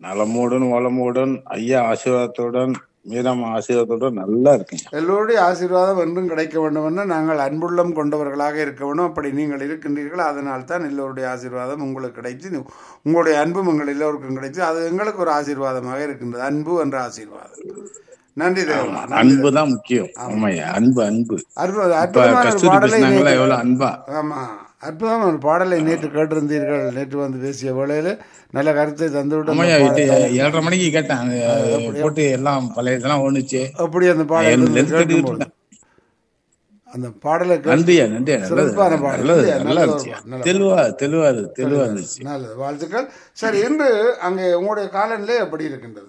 நலமோடன் வளமோடன் ஐயா ஆசீர்வாதத்துடன் மீராமா ஆசீர்வாதத்துடன் நல்லா இருக்கேன் எல்லோருடைய ஆசீர்வாதம் என்றும் கிடைக்க வேண்டும் என்று நாங்கள் அன்புள்ளம் கொண்டவர்களாக இருக்க வேண்டும் அப்படி நீங்கள் இருக்கின்றீர்கள் அதனால் தான் எல்லோருடைய ஆசீர்வாதம் உங்களுக்கு கிடைத்து உங்களுடைய அன்பும் எங்கள் எல்லோருக்கும் கிடைத்து அது எங்களுக்கு ஒரு ஆசீர்வாதமாக இருக்கின்றது அன்பு என்ற ஆசீர்வாதம் நன்றி தேவமா நன்றி அன்பு தான் முக்கியம் ஆமாய்யா அன்பு அன்பு அற்புத இப்ப அற்புதமான ஒரு கஸ்தூரி பாடலை பேசினாங்களா நேற்று- எவ்வளவு அன்பா ஆமா அற்புதமான ஒரு பாடலை நேற்று கேட்டிருந்தீர்கள் நேற்று வந்து பேசிய வேளையில நல்ல கருத்தை தந்துவிட்டு அந்த ஆமாய்யா இது பாடலை- ஏழரை மணிக்கு கேட்டேன் அது போட்டு எல்லாம் பழைய இதெல்லாம் ஒண்ணுச்சு அப்படி அந்த பாடலை என் வந்து length கேட்கும்போது எடுத்துக்கிட்டு அந்த பாடலை கேட்டு நன்றியா நன்றியா நல்லது சிறப்பான பாடல். நல்லது இல்லையா? நல்லா நல்ல ஒரு இருந்துச்சு பாடல், நல்ல தெளிவா தெளிவா இரு- தெளிவா இருந்துச்சு நல்லது வாழ்த்துக்கள் சரி இன்று அங்கே உங்களுடைய காலநிலை எப்படி இருக்கின்றது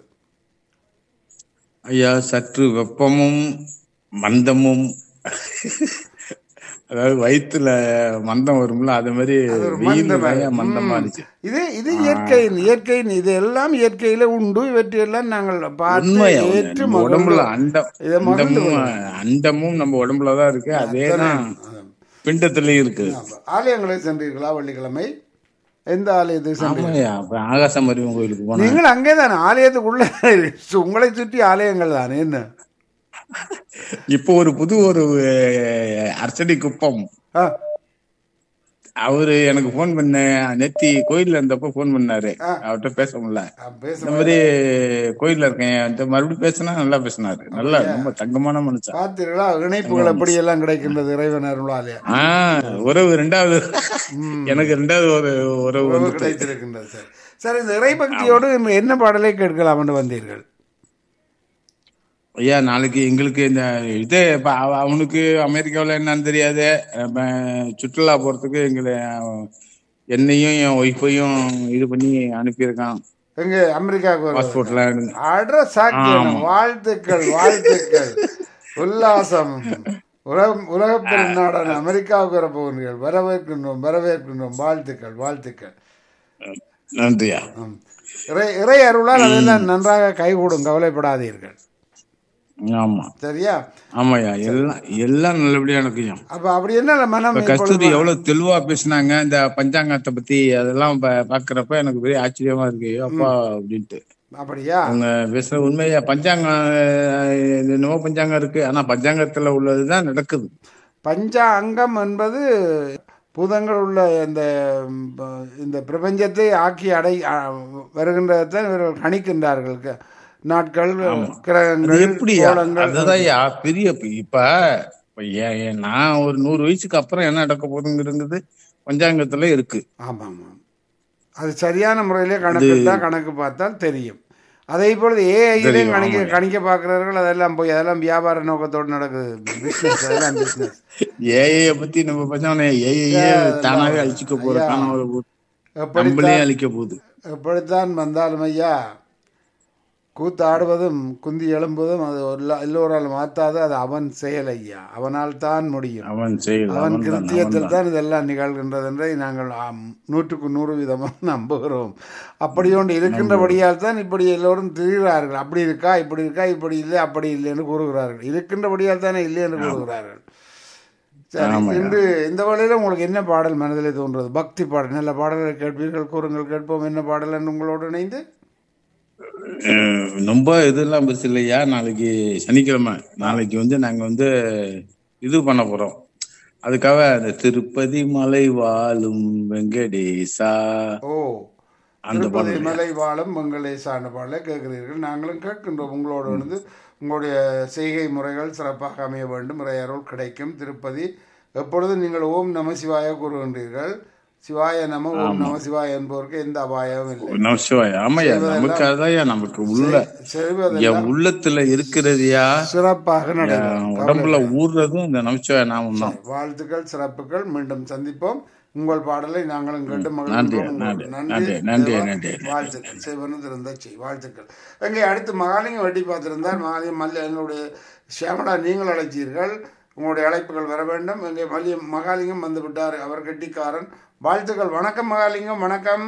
ஐயா சற்று வெப்பமும் மந்தமும் அதாவது வயிற்றுல மந்தம் வரும்ல அது மாதிரி அது ஒரு வெயில் மந்தமா நிறைய இருக்கு. மந்தமா ம். இருந்துச்சு இது இது இயற்கையின் இயற்கையின் இது எல்லாம் இயற்கையில உண்டு இவற்றையெல்லாம் நாங்கள் பார்த்து உண்மையா ஏற்று நம்ம மகிழ்ந்து- உடம்புல அண்டம் இதை மகிழ்ந்து அண்டமும் அண்டமும் நம்ம உடம்புலதான் இருக்கு அதேதான் அதான். பிண்டத்திலயும் இருக்கு ஆமா. ஆலயங்களை சென்றீர்களா வெள்ளிக்கிழமை எந்த ஆலயத்துக்கு சென்றீர்கள் ஆமாய்யா அப்ப ஆகாசம் அறிவன் கோயிலுக்கு போனேன் நீங்கள் அங்கே தானே ஆலயத்துக்குள்ள உங்களை சுற்றி ஆலயங்கள் தானே என்ன இப்போ ஒரு புது ஒரு அஹ், அர்ச்சனை குப்பம் ஆ, அவரு எனக்கு போன் பண்ண நெத்தி கோயில்ல இருந்தப்ப போன் பண்ணாரு ஆ. அவர்கிட்ட பேச முடியல ஆ, பேச இந்த மாதிரி கோயில்ல இருக்கேன் என்கிட்ட மறுபடியும் பேசினா நல்லா பேசினாரு நல்லா ரொம்ப தங்கமான மனுஷன் பார்த்தீர்களா இணைப்புகள் எப்படி எல்லாம் கிடைக்கின்றது இறைவன் அருளாலே ஆஹ் உறவு ரெண்டாவது எனக்கு ரெண்டாவது ஒரு உறவு உறவு வந்து கிடைத்திருக்கின்றது சார் சார் இந்த இறைபக்தியோடு இன்று என்ன பாடலை கேட்கலாம் என்று வந்தீர்கள் ஐயா நாளைக்கு எங்களுக்கு இந்த இது இப்ப அவ- அவனுக்கு அமெரிக்காவுல என்னன்னு தெரியாது அப்ப சுற்றுலா போறதுக்கு எங்களை என்னையும் என் ஒய்ஃபையும் இது பண்ணி அனுப்பியிருக்கான் எங்க அமெரிக்காவுக்கு வருவது? பாஸ்போர்ட்லாம் அட்ர சாக்கியம் வாழ்த்துக்கள் வாழ்த்துக்கள் உல்லாசம் உலக உலக பெருநாடான அமெரிக்காவுக்கு வர போகிறீர்கள் வரவேற்கின்றோம் வரவேற்கின்றோம் வாழ்த்துக்கள் வாழ்த்துக்கள் நன்றியா ஆம். இறை இறை அருளால் அதெல்லாம் நன்றாக கைகூடும் கவலைப்படாதீர்கள் ஆமா சரியா ஆமாய்யா எல்லாம் எல்லாம் நல்லபடியா நடக்கும் அப்ப அப்படி என்ன மனம் இப்ப கஸ்தூரி எவ்வளவு தெளிவா பேசுனாங்க இந்த பஞ்சாங்கத்தை பத்தி அதெல்லாம் பா- பாக்குறப்ப எனக்கு பெரிய ஆச்சரியமா இருக்கு ஐயோ, அப்பா அப்படின்ட்டு அப்படியா அவங்க பேசுற உண்மையா பஞ்சாங்கம் அஹ், இது என்னமோ பஞ்சாங்கம் இருக்கு ஆனா பஞ்சாங்கத்துல உள்ளதுதான் நடக்குது பஞ்சா அங்கம் என்பது பூதங்கள் உள்ள இந்த ம், ப- இந்த பிரபஞ்சத்தை ஆக்கி அடை அ, வருகின்றதான் இவர்கள் கணிக்கின்றார்கள் க- நாட்கள் அது கிரகங்கள் எப்படி கோளங்கள் அதுதான் பெரிய இப்ப இப்ப ஏன் ஏன் நான் ஒரு நூறு வயசுக்கு அப்புறம் என்ன நடக்க போகுதுங்கிறது பஞ்சாங்கத்துல இருக்கு ஆமாம் ஆமாம் அது சரியான முறையிலே கணக்கு கணக்கு பார்த்தால் தெரியும் அதே பொழுது ஏஐயிலையும் தெரியும், கணிக்க ஆமாங்க. கணிக்க பார்க்கிறார்கள் அதெல்லாம் போய் அதெல்லாம் வியாபார நோக்கத்தோடு நடக்குது பிசினஸ் அதெல்லாம் பிசினஸ் ஏஐய பத்தி நம்ம பஞ்சாங்க ஏஐயே தானாவே அழிச்சுக்க போறதுக்கான ஒரு எப்படி நம்மளே அழிக்க போகுது எப்படித்தான் வந்தாலும் ஐயா கூத்தாடுவதும் குந்தி எழும்புவதும் அது ஒரு எல்லோரால் மாற்றாது அது அவன் செயல் ஐயா அவனால் தான் முடியும் அவன் செயல் அவன் அவன் தான், கிருத்தியத்தில் தான் இதெல்லாம் நிகழ்கின்றது என்பதை நாங்கள் ஆம், நூற்றுக்கு நூறு விதமாக நம்புகிறோம் அப்படி ஒன்று இருக்கின்றபடியால் தான் இப்படி எல்லோரும் திரிகிறார்கள் அப்படி இருக்கா இப்படி இருக்கா இப்படி இல்லை அப்படி இல்லை என்று கூறுகிறார்கள் இருக்கின்றபடியால் தானே இல்லை என்று கூறுகிறார்கள் சரி இன்று இந்த வேளையில உங்களுக்கு என்ன பாடல் மனதிலே தோன்றது பக்தி பாடல் நல்ல பாடல்களை கேட்பீர்கள் கூறுங்கள் கேட்போம் என்ன பாடல் என்று உங்களோடு இணைந்து அஹ் ரொம்ப இதெல்லாம் பெருசு இல்லையா நாளைக்கு சனிக்கிழமை நாளைக்கு வந்து நாங்க வந்து இது பண்ண போறோம் அதுக்காக அந்த திருப்பதி மலை வாழும் வெங்கடேசா ஓ அந்த திருப்பதி மலை வாழும் மங்களேசான பாடலை கேட்கிறீர்கள் நாங்களும் கேட்கின்றோம் உங்களோடு வந்து உங்களுடைய செய்கை முறைகள் சிறப்பாக அமைய வேண்டும் இறை அருள் கிடைக்கும் திருப்பதி எப்பொழுதும் நீங்கள் ஓம் நம சிவாய கூறுகின்றீர்கள் சிவாய நம ஓம் நம சிவாய என்பவருக்கு எந்த அபாயமும் இல்லை நம சிவாய ஆமாய்யா நமக்கு அதான் நமக்கு உள்ள செய்வது என் உள்ளத்துல இருக்கிறதுயா சிறப்பாக நடைபெறும் என் உடம்புல ஊர்றதும் இந்த நமச்சிவாய நாமம் தான் வாழ்த்துக்கள் சிறப்புகள் மீண்டும் சந்திப்போம் உங்கள் பாடலை நாங்களும் கேட்டு நன்றி, மகிழ்ந்தோம் நன்றி, உங்களுக்கு நன்றி, நன்றி, தேவா. நன்றி. வாழ்த்துக்கள் சிவனது இருந்தா செய் வாழ்த்துக்கள் எங்கே அடுத்து மகாலிங்கம் வெட்டி பார்த்திருந்தால் மகாலிங்கம் மல்ல எங்களுடைய சியாமலா நீங்கள் அழைச்சீர்கள் உங்களுடைய அழைப்புகள் வர வேண்டும் எங்கே மல்லிய மகாலிங்கம் வந்து விட்டார் அவர் கெட்டிக்காரன் வாழ்த்துக்கள் வணக்கம் மகாலிங்கம் வணக்கம்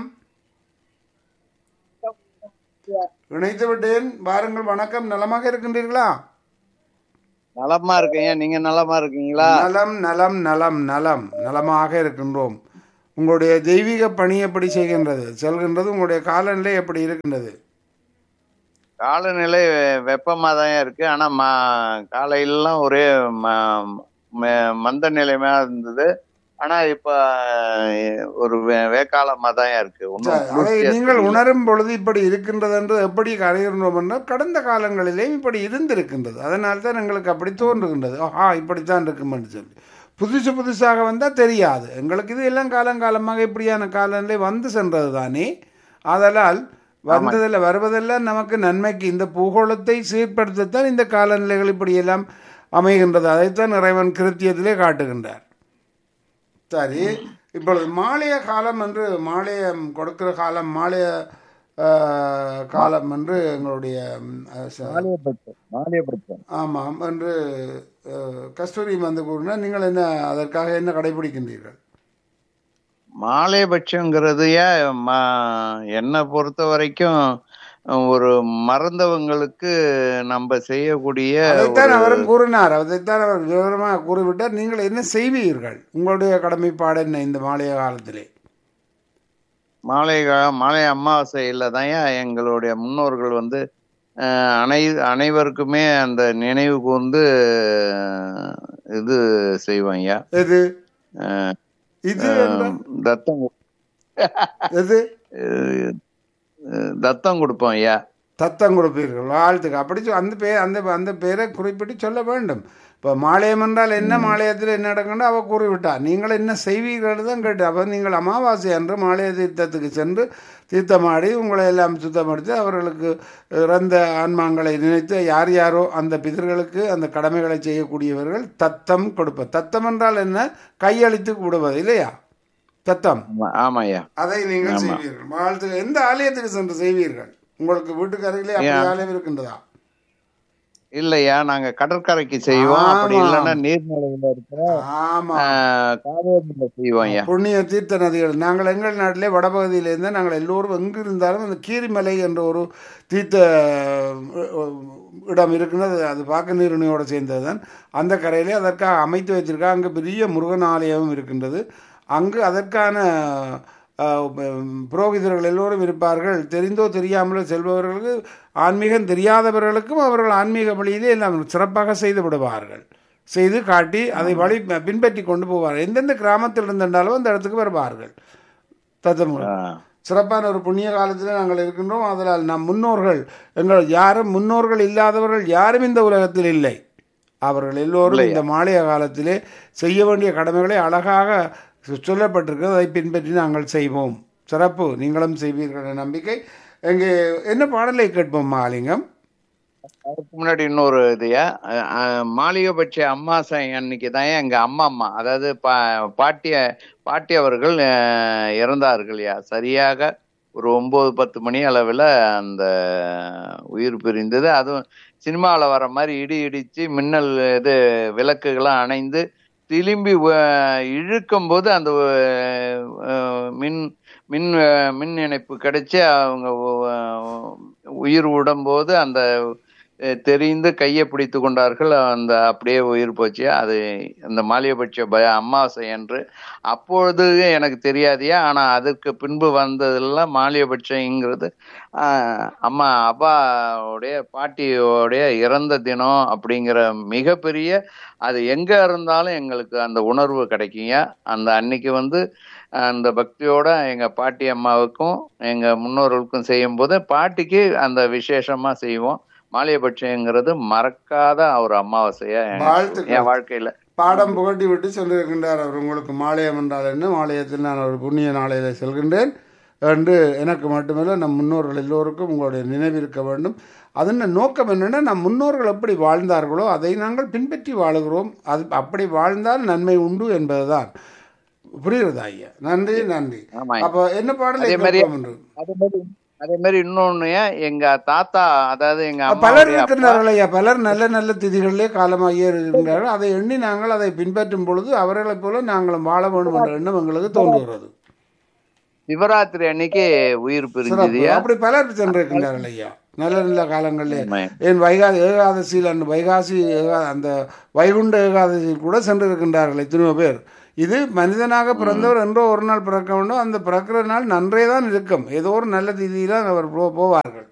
இணைத்து விட்டேன் வாருங்கள் வணக்கம் நலமாக இருக்கின்றீர்களா நலமா இருக்கீங்க நீங்க நலமா இருக்கீங்களா நலம் நலம் நலம் நலம் நலமாக இருக்கின்றோம் உங்களுடைய தெய்வீக பணி எப்படி செய்கின்றது செல்கின்றது உங்களுடைய காலநிலை எப்படி இருக்கின்றது காலநிலை வெப்பமா தான் இருக்கு ஆனா ம காலையிலலாம் ஒரே ம- ம- மந்த நிலைமையா இருந்தது ஆனா இப்ப அஹ், ஒரு வே- வேக்காலமா தான் இருக்கு ஒண்ணும் சரி, அதை குளிர்ச்சியா நீங்கள் தெரியல. உணரும் பொழுது இப்படி இருக்கின்றது என்று எப்படி அறிகிறோம் என்றால் கடந்த காலங்களிலேயும் இப்படி இருந்திருக்கின்றது அதனால தான் எங்களுக்கு அப்படி தோன்றுகின்றது ஆஹா இப்படித்தான் இருக்கும் என்று சொல்லி புதுசு புதுசாக வந்தால் தெரியாது எங்களுக்கு இது எல்லாம் காலங்காலமாக இப்படியான காலநிலை வந்து சென்றது தானே ஆதலால் வந்ததில் வருவதெல்லாம் நமக்கு நன்மைக்கு இந்த பூகோளத்தை சீர்படுத்தத்தான் இந்த காலநிலைகள் இப்படியெல்லாம் அமைகின்றது அதைத்தான் இறைவன் கிருத்தியத்திலே காட்டுகின்றார் சரி இப்பொழுது மாலைய காலம் என்று மாலையம் கொடுக்கிற காலம் மாலைய ஆஹ், காலம் என்று எங்களுடைய ம், அஹ், ச- மாலையபட்சம் மாலையபட்சம் ஆமாம் என்று அஹ், கஸ்தூரி வந்து கூறினா நீங்கள் என்ன அதற்காக என்ன கடைபிடிக்கின்றீர்கள் மாலைபட்சங்கிறது ஏன் ம- என்னை பொறுத்த வரைக்கும் ஒரு மறந்தவங்களுக்கு நம்ம செய்யக்கூடிய அதைத்தான் ஒரு அவரும் கூறினார் அதைத்தான் அவர் விவரமாக கூறிவிட்டார் நீங்கள் என்ன செய்வீர்கள் உங்களுடைய கடமைப்பாடு என்ன இந்த மாலைய காலத்திலே மாலை கா- மாலை அமாவாசையில தான் எங்களுடைய முன்னோர்கள் வந்து அஹ், அனை அனைவருக்குமே அந்த நினைவு கூர்ந்து அஹ், இது செய்வோம் ஐயா எது அஹ், இது என்றால் தத்தம் கு- எது அஹ், தத்தம் கொடுப்போம் ஐயா தத்தம் கொடுப்பீர்கள் வாழ்த்துக்கு அப்படி சொ- அந்த பேர் அந்த அந்த பேரை குறிப்பிட்டு சொல்ல வேண்டும் இப்போ மாலயம் என்றால் என்ன மாலயத்தில் என்ன நடக்கணும் அவ கூறிவிட்டார் நீங்கள் என்ன செய்வீர்கள் தான் கேட்டு அப்போ நீங்கள் அமாவாசை அன்று மாலய தீர்த்தத்துக்கு சென்று தீர்த்தமாடி உங்களை எல்லாம் சுத்தப்படுத்தி அவர்களுக்கு இறந்த ஆன்மாங்களை நினைத்து யார் யாரோ அந்த பிதர்களுக்கு அந்த கடமைகளை செய்யக்கூடியவர்கள் தத்தம் கொடுப்ப தத்தம் என்றால் என்ன கையளித்து விடுவது இல்லையா தத்தம் ஆமா ஆமா ஐயா அதை நீங்கள் செய்வீர்கள் வாழ்த்து எந்த ஆலயத்துக்கு சென்று செய்வீர்கள் உங்களுக்கு வீட்டுக்கு அருகிலே அப்படி ஆலயம் இருக்கின்றதா இல்லையா நாங்க கடற்கரைக்கு செய்வோம் அப்படி ஆமா. இல்லைன்னா நீர்நிலையில இருக்கிற ஆமா அஹ், காவேரியில செய்வோம் ஐயா புண்ணிய தீர்த்த நதிகள் நாங்கள் எங்கள் நாட்டிலே வடபகுதியிலேருந்து நாங்கள் எல்லோரும் எங்கு இருந்தாலும் அந்த கீரிமலை என்ற ஒரு தீர்த்த அஹ், இடம் இருக்கிறது அது பாக்க நீரிணையோடு சேர்ந்தது தான் அந்த கரையிலே அதற்காக அமைத்து வச்சிருக்கா அங்கே பெரிய முருகன் ஆலயமும் இருக்கின்றது அங்கு அதற்கான அஹ், உம், புரோகிதர்கள் எல்லோரும் இருப்பார்கள் தெரிந்தோ தெரியாமலோ செல்பவர்களுக்கு ஆன்மீகம் தெரியாதவர்களுக்கும் அவர்கள் ஆன்மீக வழியிலே எல்லாம் சிறப்பாக செய்து விடுவார்கள் செய்து காட்டி அதை வழி பின்பற்றி கொண்டு போவார்கள் எந்தெந்த கிராமத்தில் இருந்திருந்தாலும் அந்த இடத்துக்கு வருவார்கள் தத்தமுறை ஆஹ், சிறப்பான ஒரு புண்ணிய காலத்தில் நாங்கள் இருக்கின்றோம் அதனால் நம் முன்னோர்கள் எங்கள் யாரும் முன்னோர்கள் இல்லாதவர்கள் யாரும் இந்த உலகத்தில் இல்லை அவர்கள் எல்லோரும் இந்த மாலைய காலத்திலே செய்ய வேண்டிய கடமைகளை அழகாக சொ- சொல்லப்பட்டிருக்கிறது அதை பின்பற்றி நாங்கள் செய்வோம் சிறப்பு நீங்களும் செய்வீர்கள் என்ற நம்பிக்கை எங்கே என்ன பாடலை கேட்போம் மாலிங்கம் அதுக்கு முன்னாடி இன்னொரு இதுயா அஹ், அஹ், மாளிகைபட்ச அம்மாசை அன்னைக்கு தான் எங்க அம்மா அம்மா அதாவது பா பாட்டிய பாட்டி அவர்கள் அஹ், இறந்தார்கள்யா சரியாக ஒரு ஒன்பது பத்து மணி அளவில் அந்த உயிர் பிரிந்தது அதுவும் சினிமாவில் வர மாதிரி இடி இடிச்சு மின்னல் இது விளக்குகள்லாம் அணைந்து திரும்பி இழுக்கும் போது அந்த அஹ், மின் மின் அஹ், மின் இணைப்பு கிடைச்சு அவங்க அஹ், உயிர் விடும்போது அந்த அஹ், தெரிந்து கையை பிடித்து கொண்டார்கள் அந்த அப்படியே உயிர் போச்சு அது அந்த மாலியபட்ச பய அமாவாசை என்று அப்பொழுது எனக்கு தெரியாதியா ஆனா அதற்கு பின்பு வந்ததெல்லாம் மாலியபட்சங்கிறது ஆஹ், அம்மா அப்பாவுடைய பாட்டியோடைய இறந்த தினம் அப்படிங்கிற மிகப்பெரிய அது எங்க இருந்தாலும் எங்களுக்கு அந்த உணர்வு கிடைக்குங்க அந்த அன்னைக்கு வந்து அந்த பக்தியோட எங்க பாட்டி அம்மாவுக்கும் எங்க முன்னோர்களுக்கும் செய்யும்போது பாட்டிக்கு அந்த விசேஷமா செய்வோம் மாலியபட்சங்கிறது மறக்காத ஒரு அமாவாசையா எனக்கு வாழ்த்துக்கள். என் வாழ்க்கையில பாடம் புகட்டி விட்டு சொல்லியிருக்கின்றார் அவர் உங்களுக்கு மாலயம் என்றால் என்ன மாலயத்தில் நான் ஒரு புண்ணிய நாளையில் செல்கின்றேன் என்று எனக்கு மட்டுமல்ல நம் முன்னோர்கள் எல்லோருக்கும் உங்களுடைய நினைவிருக்க வேண்டும் அதன் நோக்கம் என்னென்னா நம் முன்னோர்கள் எப்படி வாழ்ந்தார்களோ அதை நாங்கள் பின்பற்றி வாழுகிறோம் அது அப்படி வாழ்ந்தால் நன்மை உண்டு என்பதுதான் புரியுறதா ஐயா நன்றி நன்றி ஆமா அப்போ என்ன பாடலை அதே மாதிரி கேட்போம் என்று அதே மாதிரி அதே மாதிரி இன்னொன்னு எங்க தாத்தா அதாவது எங்க பலர் அம்மாவுடைய அப்பா இருக்கின்றார்கள் ஐயா பலர் நல்ல நல்ல திதிகளிலே காலமாகியே இருக்கின்றார்கள் அதை எண்ணி நாங்கள் அதை பின்பற்றும் பொழுது அவர்களைப் போல நாங்களும் வாழ வேண்டும் என்ற எண்ணம் எங்களுக்கு தோன்றுகிறது சிவராத்திரி அன்னைக்கு உயிர் சிறப்பு பிரிஞ்சதுயா அப்படி பலர் சென்றிருக்கின்றார்கள் ஐயா நல்ல நல்ல காலங்களிலே ஆமா. என் வைகாசி ஏகாதசியில் அந்த வைகாசி ஏகா- அந்த வைகுண்ட ஏகாதசியில் கூட சென்றிருக்கின்றார்கள் எத்தனையோ பேர் இது மனிதனாக பிறந்தவர் என்றோ ஒரு நாள் பிறக்க வேண்டும் அந்த பிறக்கிற நாள் நன்றே தான் இருக்கும் ஏதோ ஒரு நல்ல திதியில அவர் போ- போவார்கள்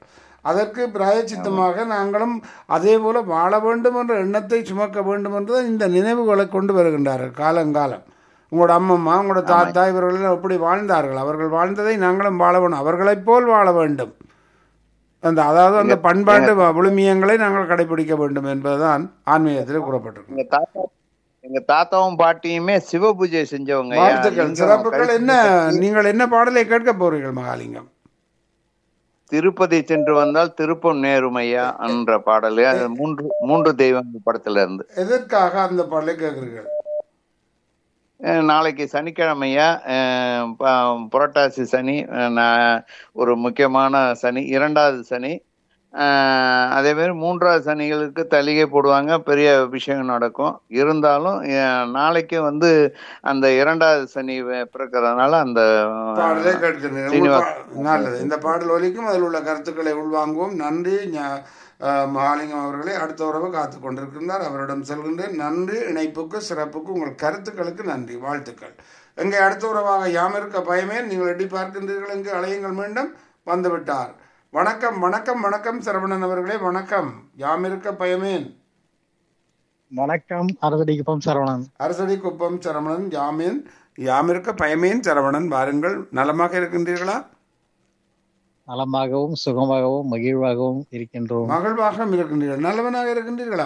அதற்கு பிராயச்சித்தமாக நாங்களும் அதே போல வாழ வேண்டும் என்ற எண்ணத்தை சுமக்க வேண்டும் என்று இந்த நினைவுகளை கொண்டு வருகின்றார்கள் காலங்காலம் உங்களோட அம்மம்மா உங்களோட தாத்தா இவர்கள் எல்லாம் எப்படி வாழ்ந்தார்கள் அவர்கள் வாழ்ந்ததை நாங்களும் வாழ வேண்டும் அவர்களைப் போல் வாழ வேண்டும் அந்த அதாவது அந்த பண்பாட்டு விழுமியங்களை நாங்கள் கடைபிடிக்க வேண்டும் என்பதுதான் ஆன்மீகத்தில் கூறப்பட்டிருக்கு எங்க தாத்தா எங்க தாத்தாவும் பாட்டியுமே சிவ பூஜை செஞ்சவங்க ஐயா. வாழ்த்துக்கள் லிங்கம் சிறப்புகள் கழுத்துல என்ன கட்டி, நீங்கள் என்ன பாடலை கேட்க போறீர்கள் மகாலிங்கம் திருப்பதி சென்று வந்தால் திருப்பம் நேரும் ஐயா என்ற பாடல் அது மூன்று மூன்று தெய்வங்கள் படத்துல இருந்து எதற்காக அந்த பாடலை கேட்கிறீர்கள் அஹ் நாளைக்கு சனிக்கிழமையா அஹ் ப- புரட்டாசி சனி அஹ் நா- ஒரு முக்கியமான சனி இரண்டாவது சனி அஹ் அதே மாதிரி மூன்றாவது சனிகளுக்கு தலிகை போடுவாங்க பெரிய விஷயம் நடக்கும் இருந்தாலும் அஹ் நாளைக்கு வந்து அந்த இரண்டாவது சனி வே- பிறக்கறதுனால அந்த பாடலை கேட்கிறீர்கள் உங்கள் சீனிவாச- பா- நல்லது இந்த பாடல் ஒலிக்கும் அதில் உள்ள கருத்துக்களை உள்வாங்குவோம் நன்றி ஞா- அஹ், மகாலிங்கம் அவர்களே அடுத்த உறவு காத்து கொண்டிருக்கின்றார் அவரிடம் செல்கின்றேன் நன்றி இணைப்புக்கு சிறப்புக்கு உங்கள் கருத்துக்களுக்கு நன்றி வாழ்த்துக்கள் எங்கே அடுத்த உறவாக யாம் இருக்க பயமே நீங்கள் எட்டி பார்க்கின்றீர்கள் எங்கு அலையுங்கள் மீண்டும் வந்துவிட்டார் வணக்கம் வணக்கம் வணக்கம் சரவணன் அவர்களே வணக்கம் யாம் இருக்க பயமேன் வணக்கம் அறுதடிக்குப்பம் சரவணன் அரசடி குப்பம் சரவணன் யாமேன் யாம் இருக்க பயமேன் சரவணன் வாருங்கள் நலமாக இருக்கின்றீர்களா நலமாகவும் சுகமாகவும் மகிழ்வாகவும் இருக்கின்றோம் மகிழ்வாக இருக்கின்றீர்கள் நல்லவனாக இருக்கின்றீர்களா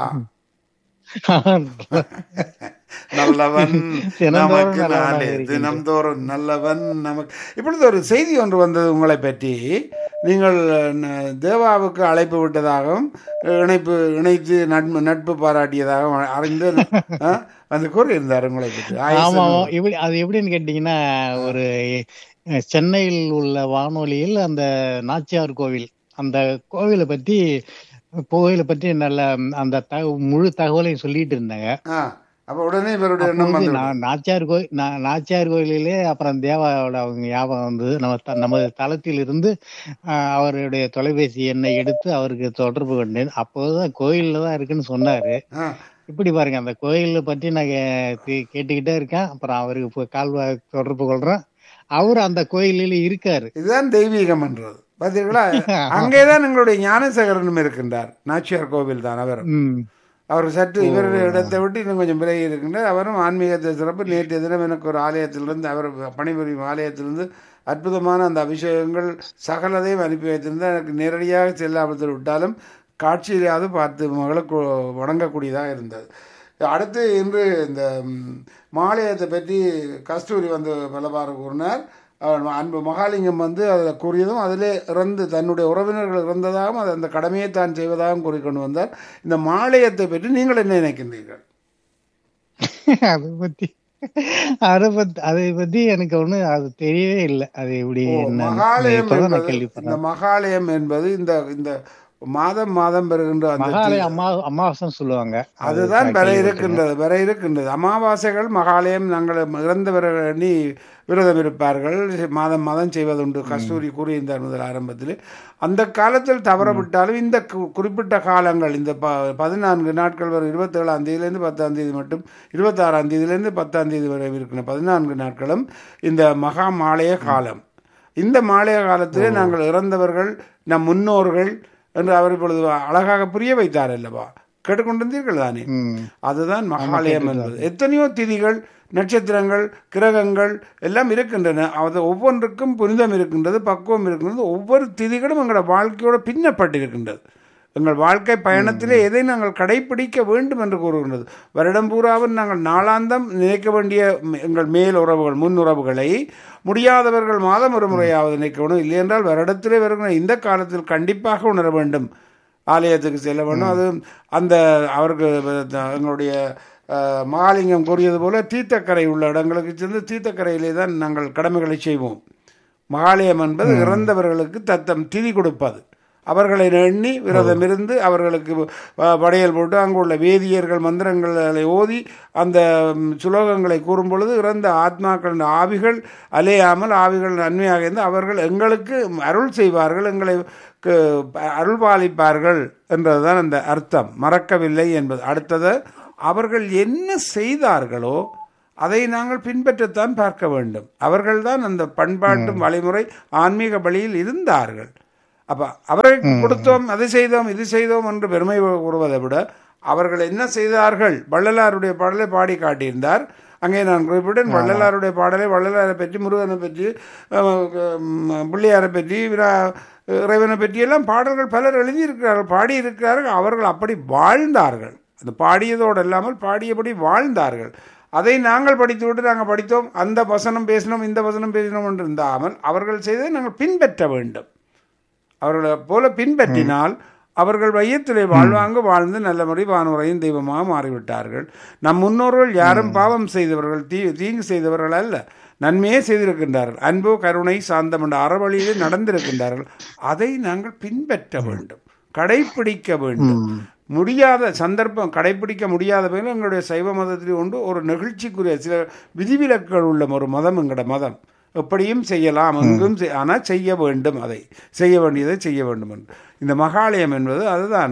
நல்லவன் தினந்தோறும் நமக்கு நல்லவனாக நானே இருக்கின்றேன். தினம்தோறும் நல்லவன் நமக்கு இப்பொழுது ஒரு செய்தி ஒன்று வந்தது உங்களை பற்றி நீங்கள் ந- தேவாவுக்கு அழைப்பு விட்டதாகவும் இணைப்பு இணைத்து நட்பு நட்பு பாராட்டியதாகவும் அறிந்து ஆ, வந்து கூறியிருந்தார் உங்களை பற்றி ஆமா ஆயுசு எப்படி அது எப்படின்னு கேட்டீங்கன்னா ஒரு அஹ், சென்னையில் உள்ள வானொலியில் அந்த நாச்சியார் கோவில் அந்த கோவிலை பத்தி கோவிலை பற்றி நல்ல அந்த தக- முழு தகவலையும் சொல்லிட்டு இருந்தாங்க ஆ அப்ப உடனே இவருடைய அப்போ எண்ணம் வந்து வந்து நான் நாச்சியார் கோயில் நா- நாச்சியார் கோயிலிலே அப்புறம் தேவாவோட அவங்க ஞாபகம் வந்து நம்ம த- நமது தளத்தில் இருந்து ஆஹ், அவருடைய தொலைபேசி எண்ணை எடுத்து அவருக்கு தொடர்பு கொண்டேன் அப்போதான் கோயில்ல தான் இருக்குன்னு சொன்னாரு ஆ இப்படி பாருங்க அந்த கோயிலை பற்றி நான் கே- கே- கேட்டுக்கிட்டே இருக்கேன் அப்புறம் அவருக்கு இப்போ கால் வா- தொடர்பு கொள்றேன் அவர் அந்த கோயிலில் இருக்காரு இதுதான் தெய்வீகம் என்றது பார்த்தீர்களா அங்கேதான் எங்களுடைய ஞானசேகரனும் இருக்கின்றார் நாச்சியார் கோவில் தான் அவர் ம் அவர் சற்று இவருடைய இடத்தை விட்டு இன்னும் கொஞ்சம் விலகி இருக்கின்றார் அவரும் ஆன்மீகத்தை சிறப்பு நேற்றைய தினம் எனக்கு ஒரு ஆலயத்திலிருந்து அவர் பணிபுரியும் ஆலயத்திலிருந்து அற்புதமான அந்த அபிஷேகங்கள் சகலதையும் அனுப்பி வைத்திருந்தார் எனக்கு நேரடியாக செல்லாமல் விட்டாலும் காட்சியிலாவது பார்த்து மகளுக்கு வணங்கக்கூடியதாக இருந்தது அடுத்து இன்று இந்த ம், மாலயத்தை பற்றி கஸ்தூரி வந்து பலவாறு கூறினார் அவர் அன்பு மகாலிங்கம் வந்து அதில் கூறியதும் அதிலே இறந்து தன்னுடைய உறவினர்கள் இறந்ததாகவும் அது அந்த கடமையை தான் செய்வதாகவும் கூறிக்கொண்டு வந்தார் இந்த மாலயத்தை பற்றி நீங்கள் என்ன நினைக்கின்றீர்கள் அதை பத்தி அதை பத்தி அதை பத்தி எனக்கு ஒண்ணு அது தெரியவே இல்லை அது எப்படி ஓ, என்ன மகாலயம் இப்பதான் நான் என்பது கேள்விப்படுறேன் இந்த மகாலயம் என்பது இந்த இந்த மாதம் மாதம் பெறுகின்ற அந்த மகாலய அம்மா அமாவாசைன்னு சொல்லுவாங்க அது அதுதான் நான் வர கேள்விப்பட்டிருக்கேன். இருக்கின்றது வர இருக்கின்றது அமாவாசைகள் மகாலயம் நாங்கள் இறந்தவர்கள் எண்ணி விரதம் இருப்பார்கள் மாதம் மாதம் செய்வதுண்டு கஸ்தூரி கூறியிருந்தார் முதல் ஆரம்பத்தில் அந்த காலத்தில் தவறவிட்டாலும் இந்த கு- குறிப்பிட்ட காலங்கள் இந்த ப பதினான்கு நாட்கள் வரை இருபத்தேழாம் தேதியிலேருந்து பத்தாம் தேதி மட்டும் இருபத்தாறாம் தேதியிலேருந்து பத்தாம் தேதி வரை இருக்கிற பதினான்கு நாட்களும் இந்த மகா மாலய காலம் இந்த மாலய காலத்திலே நாங்கள் இறந்தவர்கள் நம் முன்னோர்கள் என்று அவர் இப்பொழுது அழகாக புரிய வைத்தார் அல்லவா கேட்டுக்கொண்டிருந்தீர்கள் தானே ம். அதுதான் மகாலயம் என்பது எத்தனையோ திதிகள் நட்சத்திரங்கள் கிரகங்கள் எல்லாம் இருக்கின்றன அது ஒவ்வொன்றுக்கும் புனிதம் இருக்கின்றது பக்குவம் இருக்கின்றது ஒவ்வொரு திதிகளும் எங்களோட வாழ்க்கையோட பின்னப்பட்டிருக்கின்றது எங்கள் வாழ்க்கை பயணத்திலே எதை நாங்கள் கடைபிடிக்க வேண்டும் என்று கூறுகின்றது வருடம் பூராவும் நாங்கள் நாளாந்தம் நினைக்க வேண்டிய ம், எங்கள் மேல் உறவுகள் முன் உறவுகளை முடியாதவர்கள் மாதம் ஒரு முறையாவது நினைக்கணும் இல்லையென்றால் வருடத்திலே வருகிற இந்த காலத்தில் கண்டிப்பாக உணர வேண்டும் ஆலயத்துக்கு செல்ல வேண்டும் அது அந்த அவருக்கு எங்களுடைய அஹ், மகாலிங்கம் கூறியது போல தீர்த்தக்கரை உள்ள இடங்களுக்கு சென்று தீர்த்தக்கரையிலே தான் நாங்கள் கடமைகளை செய்வோம் மகாலயம் என்பது இறந்தவர்களுக்கு தத்தம் திதி கொடுப்பது அவர்களை எண்ணி விரதம் இருந்து அவர்களுக்கு அஹ், படையல் போட்டு அங்குள்ள வேதியர்கள் மந்திரங்களை ஓதி அந்த ம், சுலோகங்களை கூறும் பொழுது இறந்த ஆத்மாக்களின் ஆவிகள் அலையாமல் ஆவிகள் நன்மையாக இருந்து அவர்கள் எங்களுக்கு அருள் செய்வார்கள் எங்களை க்கு அருள் பாலிப்பார்கள் என்றதுதான் அந்த அர்த்தம் மறக்கவில்லை என்பது அடுத்தது அவர்கள் என்ன செய்தார்களோ அதை நாங்கள் பின்பற்றத்தான் பார்க்க வேண்டும் அவர்கள்தான் அந்த பண்பாட்டு வழிமுறை ஆன்மீக வழியில் இருந்தார்கள் அப்ப அவர்களுக்கு கொடுத்தோம் அதை செய்தோம் இது செய்தோம் என்று பெருமை கூறுவதை விட அவர்கள் என்ன செய்தார்கள் வள்ளலாருடைய பாடலை பாடி காட்டியிருந்தார் அங்கே நான் குறிப்பிட்டேன் வள்ளலாருடைய பாடலை வள்ளலாரை பற்றி முருகனை பற்றி அஹ், உம், பிள்ளையாரை பற்றி விரா- இறைவனை பற்றி எல்லாம் பாடல்கள் பலர் எழுதியிருக்கிறார்கள் பாடியிருக்கிறார்கள் அவர்கள் அப்படி வாழ்ந்தார்கள் அந்த பாடியதோடு இல்லாமல் பாடியபடி வாழ்ந்தார்கள் அதை நாங்கள் படித்துவிட்டு நாங்கள் படித்தோம் அந்த வசனம் பேசினோம் இந்த வசனம் பேசினோம் என்று இருந்தாமல் அவர்கள் செய்ததை நாங்கள் பின்பற்ற வேண்டும் அவர்களை போல பின்பற்றினால் அவர்கள் வையத்திலே வாழ்வாங்க வாழ்ந்து நல்ல முறை வானுரையும் தெய்வமாக மாறிவிட்டார்கள் நம் முன்னோர்கள் யாரும் பாவம் செய்தவர்கள் தீ தீங்கு செய்தவர்கள் அல்ல நன்மையே செய்திருக்கின்றார்கள் அன்பு கருணை சாந்தம் என்ற அறவழியிலே நடந்திருக்கின்றார்கள் அதை நாங்கள் பின்பற்ற வேண்டும் கடைப்பிடிக்க வேண்டும் முடியாத சந்தர்ப்பம் கடைப்பிடிக்க முடியாத போது எங்களுடைய சைவ மதத்தில் உண்டு ஒரு நெகிழ்ச்சிக்குரிய சில விதிவிலக்குகள் உள்ள ஒரு மதம் எங்களோட மதம் எப்படியும் செய்யலாம் எங்கும் செய்- ஆனால் செய்ய வேண்டும் அதை செய்ய வேண்டியதை செய்ய வேண்டும் என்று இந்த மகாலயம் என்பது அதுதான்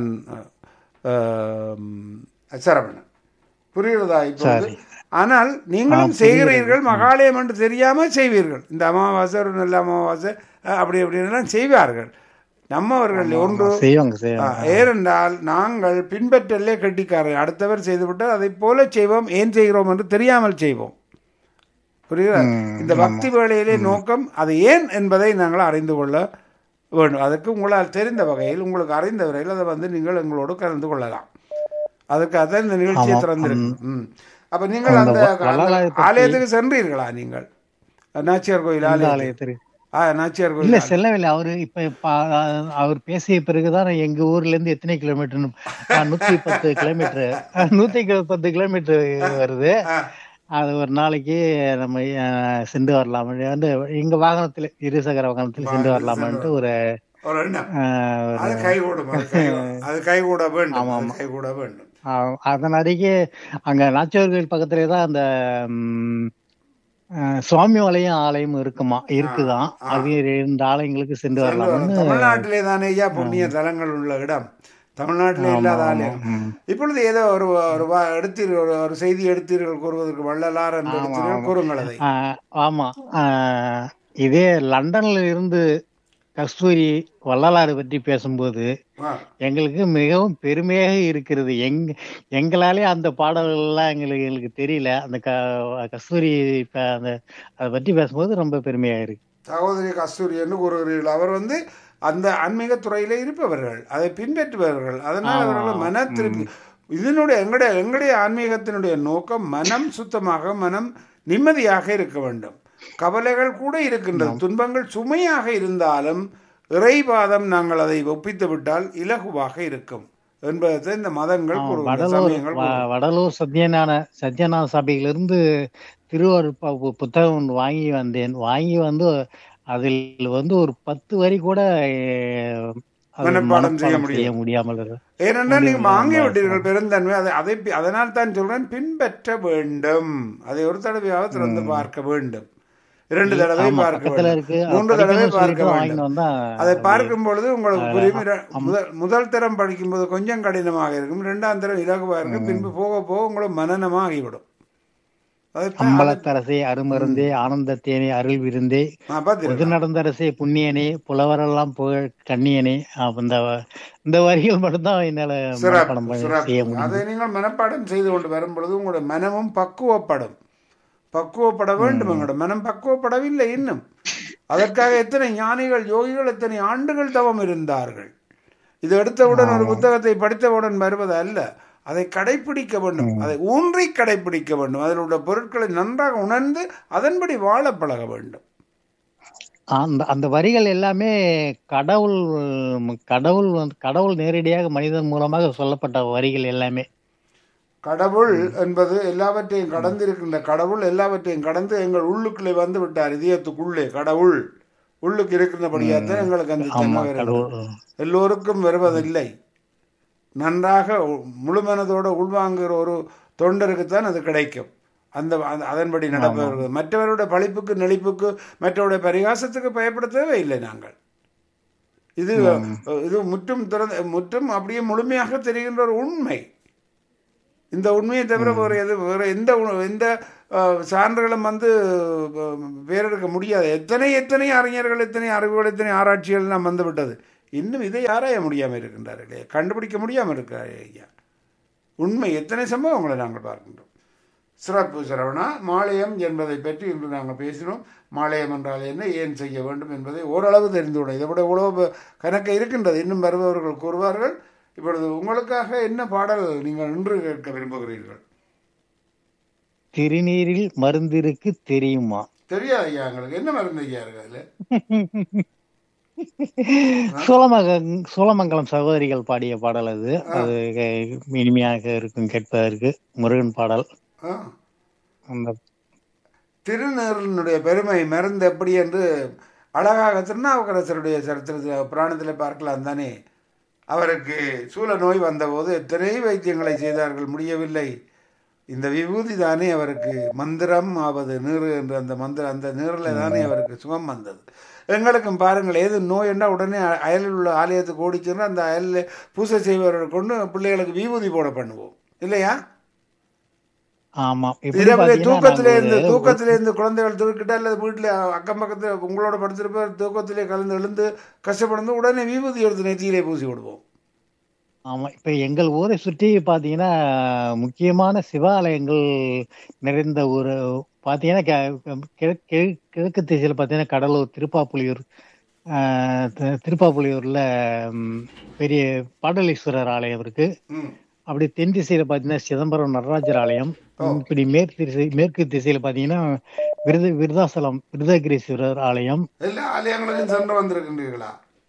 ஆம், சரவணன் புரிகிறதா இப்போது ஆனால் நீங்களும் செய்கிறீர்கள் மகாலயம் என்று தெரியாமல் செய்வீர்கள் இந்த அமாவாசை ஒரு நல்ல அமாவாசை அஹ், அப்படி அப்படின்லாம் செய்வார்கள் நம்மவர்கள் ஒன்று செய்வாங்க செய்வாங்க ஆ, ஏனென்றால் நாங்கள் பின்பற்றலே கட்டிக்காரர் அடுத்தவர் செய்துவிட்டால் அதை போல செய்வோம் ஏன் செய்கிறோம் என்று தெரியாமல் செய்வோம் புரியுதா இந்த பக்தி வேலையிலே நோக்கம் அது ஏன் என்பதை நாங்கள் அறிந்து கொள்ள வேண்டும் அதற்கு உங்களால் தெரிந்த வகையில் உங்களுக்கு அறிந்த வரையில் அதை வந்து நீங்கள் எங்களோடு கலந்து கொள்ளலாம் அதுக்காக தான் இந்த நிகழ்ச்சியை திறந்திருக்கு ம் அப்ப நீங்கள் அந்த அந்த வள்ளலாரை பற்றி- ஆலயத்துக்கு சென்றீர்களா நீங்கள் நாச்சியார் கோயில் இந்த ஆலயம் ஆலயத்திற்கு ஆ நாச்சியார் இல்ல கோயில் செல்லவில்லை அவரு இப்ப இப்ப அ- அவர் பேசிய பிறகுதான் எங்க ஊர்ல இருந்து எத்தனை கிலோமீட்டர் நூத்தி பத்து கிலோமீட்டர் நூத்தி பத்து கிலோமீட்டர் வருது ஆ. அது ஒரு நாளைக்கு நம்ம அஹ், சென்று வரலாம் வந்து எங்க வாகனத்துல இருசக்கர வாகனத்தில் சென்று வரலாமான்ட்டு ஒரு ஒரு எண்ணம் அஹ், ஒரு அது கைகூடும் அது கை அது கைகூட வேண்டும் அது கைகூட வேண்டும் அஹ், அதன் அருகே அங்க நாச்சியார் கோயில் பக்கத்துலயே தான் அந்த ம், அஹ், சுவாமி ஆலயம் ஆலயம் இருக்குமா இருக்குதான் அது இந்த ஆலயங்களுக்கு சென்று வரலாம்னு தமிழ்நாட்டிலே தானே ஐயா புண்ணிய தலங்கள் உள்ள இடம் தமிழ்நாட்டிலே இல்லாத ஆலயம் இப்பொழுது ஏதோ ஒரு ஒரு வா- எடுத்தீர்கள் ஒரு ஒரு செய்தி எடுத்தீர்கள் கூறுவதற்கு வள்ளலார் என்று எடுத்தீர்கள் கூறுங்கள் அதை ஆஹ் ஆமா ஆஹ் இதே லண்டன்ல இருந்து கஸ்தூரி வள்ளலாறு பற்றி பேசும்போது ஆ. எங்களுக்கு மிகவும் பெருமையாக இருக்கிறது எங் எங்களாலே அந்த பாடல்கள்லாம் எங்களுக்கு எங்களுக்கு தெரியல அந்த க கஸ்தூரி இப்ப அந்த அதை பற்றி பேசும்போது ரொம்ப பெருமையா இருக்கு சகோதரி கஸ்தூரி என்று கூறுகிறீர்கள் அவர் வந்து அந்த ஆன்மீக துறையிலே இருப்பவர்கள் அதை பின்பற்றுபவர்கள் அதனால் அவர்கள் மன திருப்தி இதனுடைய எங்களுடைய எங்களுடைய ஆன்மீகத்தினுடைய நோக்கம் மனம் சுத்தமாக மனம் நிம்மதியாக இருக்க வேண்டும் கவலைகள் கூட இருக்கின்றது துன்பங்கள் சுமையாக இருந்தாலும் இறைவாதம் நாங்கள் அதை ஒப்பித்து விட்டால் இலகுவாக இருக்கும் என்பதை இந்த மதங்கள் கூறுகின்றன வடலூர் சமயங்கள் வ- வடலூர் சத்யநாத சத்யநாத சபையிலிருந்து திருவாரூர் ப- பு- புத்தகம் ஒன்று வாங்கி வந்தேன் வாங்கி வந்து அதில் வந்து ஒரு பத்து வரி கூட அஹ், அது மனப்பாடம் செய்ய மனப்பாடம் செய்ய முடியாமல் இருக்கு. ஏனென்றால் நீங்க வாங்கி விட்டீர்கள் பெருந்தன்மை அதை அதை பி- அதனால் தான் சொல்றேன் பின்பற்ற வேண்டும் அதை ஒரு தடவையாக திறந்து பார்க்க வேண்டும் இரண்டு தடவை ஆமா, பார்க்க பக்கத்துல வேண்டும் இருக்கு அது மூன்று தடவை படிக்கணும்னு பார்க்க சொல்லிட்டு வாங்கிட்டு வேண்டும் வந்தா அதை பார்க்கும் பொழுது உங்களுக்கு புரியும் இர- முதல் முதல் தரம் படிக்கும்போது கொஞ்சம் கடினமாக இருக்கும் இரண்டாம் தரம் இலகுவாக இருக்கும் பின்பு போக போக உங்களுக்கு மனநமாக ஆகிவிடும் அதைத்தான் அம்பலத்தரசே அருமருந்தே ஆனந்த தேனே அருள் விருந்தே நான் பார்த்திருக்கேன் பொது நடந்தரசே புண்ணியனே புலவரெல்லாம் புகழ் கண்ணியனே அப்ப இந்த வ- இந்த வரிகள் மட்டும்தான் என்னால மனப்பாடம் சிறப்பு பண்ணி சிறப்பு செய்ய முடியும் அதை நீங்கள் மனப்பாடம் செய்து கொண்டு வரும் பொழுது உங்களுடைய மனமும் பக்குவப்படும் பக்குவப்பட வேண்டும் எங்களோட மனம் பக்குவப்படவில்லை இன்னும் அதற்காக எத்தனை ஞானிகள் யோகிகள் எத்தனை ஆண்டுகள் தவம் இருந்தார்கள் இது எடுத்தவுடன் ஒரு புத்தகத்தை படித்தவுடன் வருவது அல்ல அதை கடைபிடிக்க வேண்டும் அதை ஊன்றி கடைபிடிக்க வேண்டும் அதில் உள்ள பொருட்களை நன்றாக உணர்ந்து அதன்படி வாழ பழக வேண்டும் அந்த அந்த வரிகள் எல்லாமே கடவுள் கடவுள் வந்து கடவுள் நேரடியாக மனிதன் மூலமாக சொல்லப்பட்ட வரிகள் எல்லாமே கடவுள் என்பது எல்லாவற்றையும் கடந்திருக்கின்ற கடவுள் எல்லாவற்றையும் கடந்து எங்கள் உள்ளுக்குள்ளே வந்து விட்டார் இதயத்துக்குள்ளே கடவுள் உள்ளுக்கு இருக்கின்றபடியாத்தான் எங்களுக்கு அந்த ஆமா தன்மை வருகிறது. கடவுள் எல்லோருக்கும் வருவதில்லை நன்றாக முழுமனதோடு உள்வாங்குகிற ஒரு தொண்டருக்குத்தான் அது கிடைக்கும் அந்த அந்த- அதன்படி நடப்பவர்கள் மற்றவருடைய பழிப்புக்கு நெளிப்புக்கு மற்றவருடைய பரிகாசத்துக்கு பயப்படுத்தவே இல்லை நாங்கள் இது இது முற்றும் திறந்த முற்றும் அப்படியே முழுமையாக தெரிகின்ற ஒரு உண்மை இந்த உண்மையை தவிர வேறு எது வேறு எந்த உ- எந்த அஹ், சான்றுகளும் வந்து அஹ், வேறெடுக்க முடியாது எத்தனை எத்தனை அறிஞர்கள் எத்தனை அறிவுகள் எத்தனை ஆராய்ச்சிகள் நாம் வந்து விட்டது இன்னும் இதை ஆராய முடியாமல் இருக்கின்றார்களே கண்டுபிடிக்க முடியாமல் இருக்கிறாரே ஐயா உண்மை எத்தனை சம்பவங்களை நாங்கள் பார்க்கின்றோம் சிறப்பு சரவணா மாலயம் என்பதை பற்றி இன்று நாங்கள் பேசினோம் மாலயம் என்றால் என்ன ஏன் செய்ய வேண்டும் என்பதை ஓரளவு தெரிந்துவிடும் இதை விட இவ்வளவு கணக்கு இருக்கின்றது இன்னும் வருபவர்கள் கூறுவார்கள் இப்பொழுது உங்களுக்காக என்ன பாடல் நீங்கள் இன்று கேட்க விரும்புகிறீர்கள் திருநீரில் மருந்திருக்கு தெரியுமா தெரியாது ஐயா எங்களுக்கு என்ன மருந்து ஐயா இருக்கு அதுல சோழமங்க சோழமங்கலம் சகோதரிகள் பாடிய பாடல் அது அது கே- இனிமையாக இருக்கும் கேட்பதற்கு முருகன் பாடல் ஆ. அந்த திருநீரினுடைய பெருமை மருந்து எப்படி என்று அழகாக திருநாவுக்கரசருடைய சரித்திரத்தில் புராணத்தில் பார்க்கலாம் தானே அவருக்கு சூல நோய் வந்தபோது எத்தனை வைத்தியங்களை செய்தார்கள் முடியவில்லை இந்த விபூதி தானே அவருக்கு மந்திரம் ஆவது நீர் என்ற அந்த மந்திரம் அந்த நீரில் தானே அவருக்கு சுகம் வந்தது எங்களுக்கும் பாருங்கள் ஏது நோய் என்றால் உடனே அ- அயலில் உள்ள ஆலயத்துக்கு ஓடிச்சுன்னா அந்த அயலில் பூசை செய்பவர்களை கொண்டு பிள்ளைகளுக்கு விபூதி போட பண்ணுவோம் இல்லையா ஆமா இப்படி இரவுல பாத்தீங்கன்னா தூக்கத்திலே நாங்க இருந்து ஒரு- தூக்கத்திலே இருந்து குழந்தைகள் தூக்கிட்டா அல்லது வீட்டுல அக்கம் பக்கத்துல உங்களோட படுத்திருப்பார் தூக்கத்திலே கலந்து எழுந்து கஷ்டப்படும் உடனே விபூதி எடுத்து நெத்தியிலே பூசி விடுவோம் ஆமா இப்ப எங்கள் ஊரை சுற்றி பாத்தீங்கன்னா முக்கியமான சிவாலயங்கள் நிறைந்த ஒரு பாத்தீங்கன்னா கெ- கிழ- கிழ- கிழக்கு திசையில பாத்தீங்கன்னா கடலூர் திருப்பாப்புலியூர் ஆஹ் தி- திருப்பாப்புலியூர்ல ம், பெரிய பாடலீஸ்வரர் ஆலயம் இருக்கு ம். அப்படி தென் திசையில பாத்தீங்கன்னா சிதம்பரம் நடராஜர் ஆலயம் இப்படி மேற்கு திசை மேற்கு திசையில பாத்தீங்கன்னா விருது விருதாசலம் விருதகிரீஸ்வரர் ஆலயம் எல்லா ஆலயங்களுக்கும் சென்று வந்திருக்கின்றீர்களா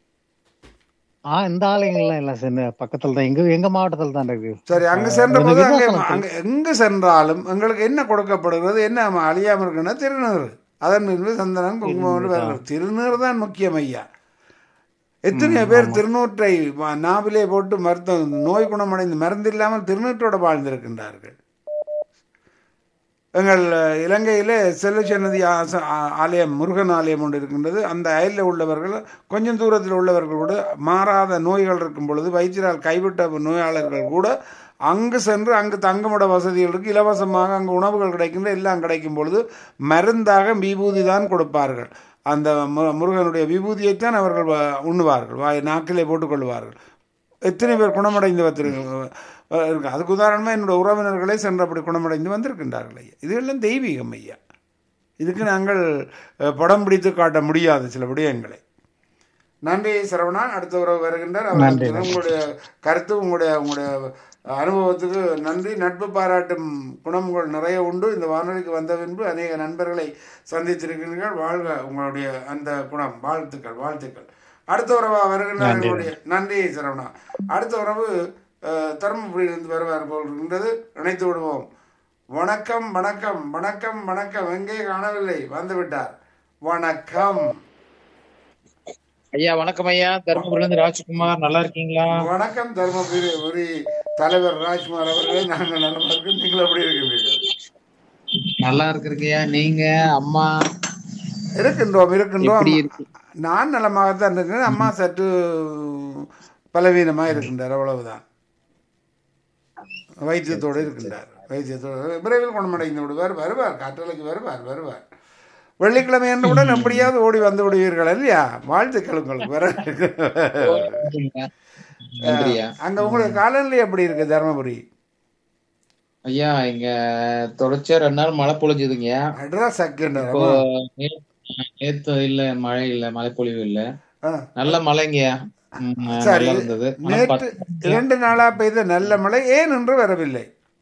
ஆ இந்த ஆலயங்கள்லாம் எல்லாம் சென்று பக்கத்துல தான் எங்க எங்க மாவட்டத்துல தான் இருக்கு சரி அங்கு ஆஹ் சென்ற இந்த போது அங்கே விருதாசலத்தில் அங்க எங்கு சென்றாலும் எங்களுக்கு என்ன கொடுக்கப்படுகிறது என்ன அழியாம இருக்குன்னா திருநீர் அதன் மீது சந்தனம் குங்குமம் என்று வருகிறது திருநீர் தான் முக்கியம் ஐயா எத்தனையோ பேர் திருநூற்றை ம- நாவிலே போட்டு மருத்துவம் நோய் குணமடைந்து மருந்து இல்லாமல் திருநூற்றோட வாழ்ந்திருக்கின்றார்கள் எங்கள் இலங்கையில் செல்வச்சன்னதி ஆச- ஆ- ஆலயம் முருகன் ஆலயம் ஒன்று இருக்கின்றது அந்த அயலில் உள்ளவர்கள் கொஞ்சம் தூரத்தில் உள்ளவர்கள் கூட மாறாத நோய்கள் இருக்கும் பொழுது வைத்தியரால் கைவிட்ட நோயாளர்கள் கூட அங்கு சென்று அங்கு தங்குமிட வசதிகள் இருக்கு இலவசமாக அங்கு உணவுகள் கிடைக்கின்ற எல்லாம் கிடைக்கும் பொழுது மருந்தாக விபூதி தான் கொடுப்பார்கள் அந்த மு- முருகனுடைய விபூதியைத்தான் அவர்கள் வ- உண்ணுவார்கள் வாய் நாக்கிலே போட்டுக்கொள்வார்கள் எத்தனை பேர் குணமடைந்து வந்திருக்கு இருக்கு அதுக்கு உதாரணமாக என்னோட உறவினர்களே சென்று அப்படி குணமடைந்து வந்திருக்கின்றார்கள் ஐயா இதெல்லாம் தெய்வீகம் ஐயா இதுக்கு நாங்கள் அஹ், படம் பிடித்து காட்ட முடியாது சில விடயங்களை நன்றி சரவணா அடுத்த உறவு வருகின்றார் நன்றி, அவருக்கு உங்களுடைய கருத்து உங்களுடைய உங்களுடைய அனுபவத்துக்கு நன்றி நட்பு பாராட்டும் குணங்கள் நிறைய உண்டு இந்த வானொலிக்கு வந்த பின்பு அநேக நண்பர்களை சந்தித்திருக்கிறீர்கள் வாழ்க உங்களுடைய அந்த குணம் வாழ்த்துக்கள் வாழ்த்துக்கள் அடுத்த உறவா வருகின்றார் நன்றி. எங்களுடைய நன்றி சரவணா அடுத்த உறவு அஹ், தருமபுரியிலிருந்து வருவார் போல் இருக்கின்றது இணைத்து விடுவோம் வணக்கம் வணக்கம் வணக்கம் வணக்கம் எங்கே காணவில்லை வந்து விட்டார் வணக்கம் ஐயா வணக்கம் ஐயா தருமபுரில இருந்து ராஜ்குமார் நல்லா இருக்கீங்களா வணக்கம் தருமபுரி ஒரு தலைவர் ராஜ்குமார் அவர்களே நாங்கள் நலமா இருக்கோம் நீங்கள் எப்படி இருக்கின்றீர்கள் நல்லா இருக்கிறீங்கய்யா நீங்க அம்மா இருக்கின்றோம் இருக்கின்றோம் எப்படி இருக்கு? நான் நலமாகத்தான் இருக்கிறேன் அம்மா சற்று பலவீனமாக இருக்கின்றார் அவ்வளவுதான் வைத்தியத்தோடு இருக்கின்றார் வைத்தியத்தோடு விரைவில் குணமடைந்து விடுவார் வருவார் காற்றலைக்கு வருவார் வருவார் வெள்ளிக்கிழமை என்றவுடன் எப்படியாவது ஓடி வந்து விடுவீர்கள் இல்லையா வாழ்த்துக்கள் உங்களுக்கு வர நன்றியா அங்க உங்களுக்கு காலநிலை எப்படி இருக்கு தருமபுரி ஐயா இங்க தொடர்ச்சியா ரெண்டு நாள் மழை பொழிஞ்சுதுங்கய்யா அட்ரஸ் சக்கின்றார் இப்போ நே- நேத்து இல்ல மழை இல்ல மழை பொழிவு இல்ல நல்ல மழைங்கய்யா ம், சரி நல்லா இருந்தது ஆனா நேற்று பத்து- இரண்டு நாளா பெய்த நல்ல மழை ஏன் என்று வரவில்லை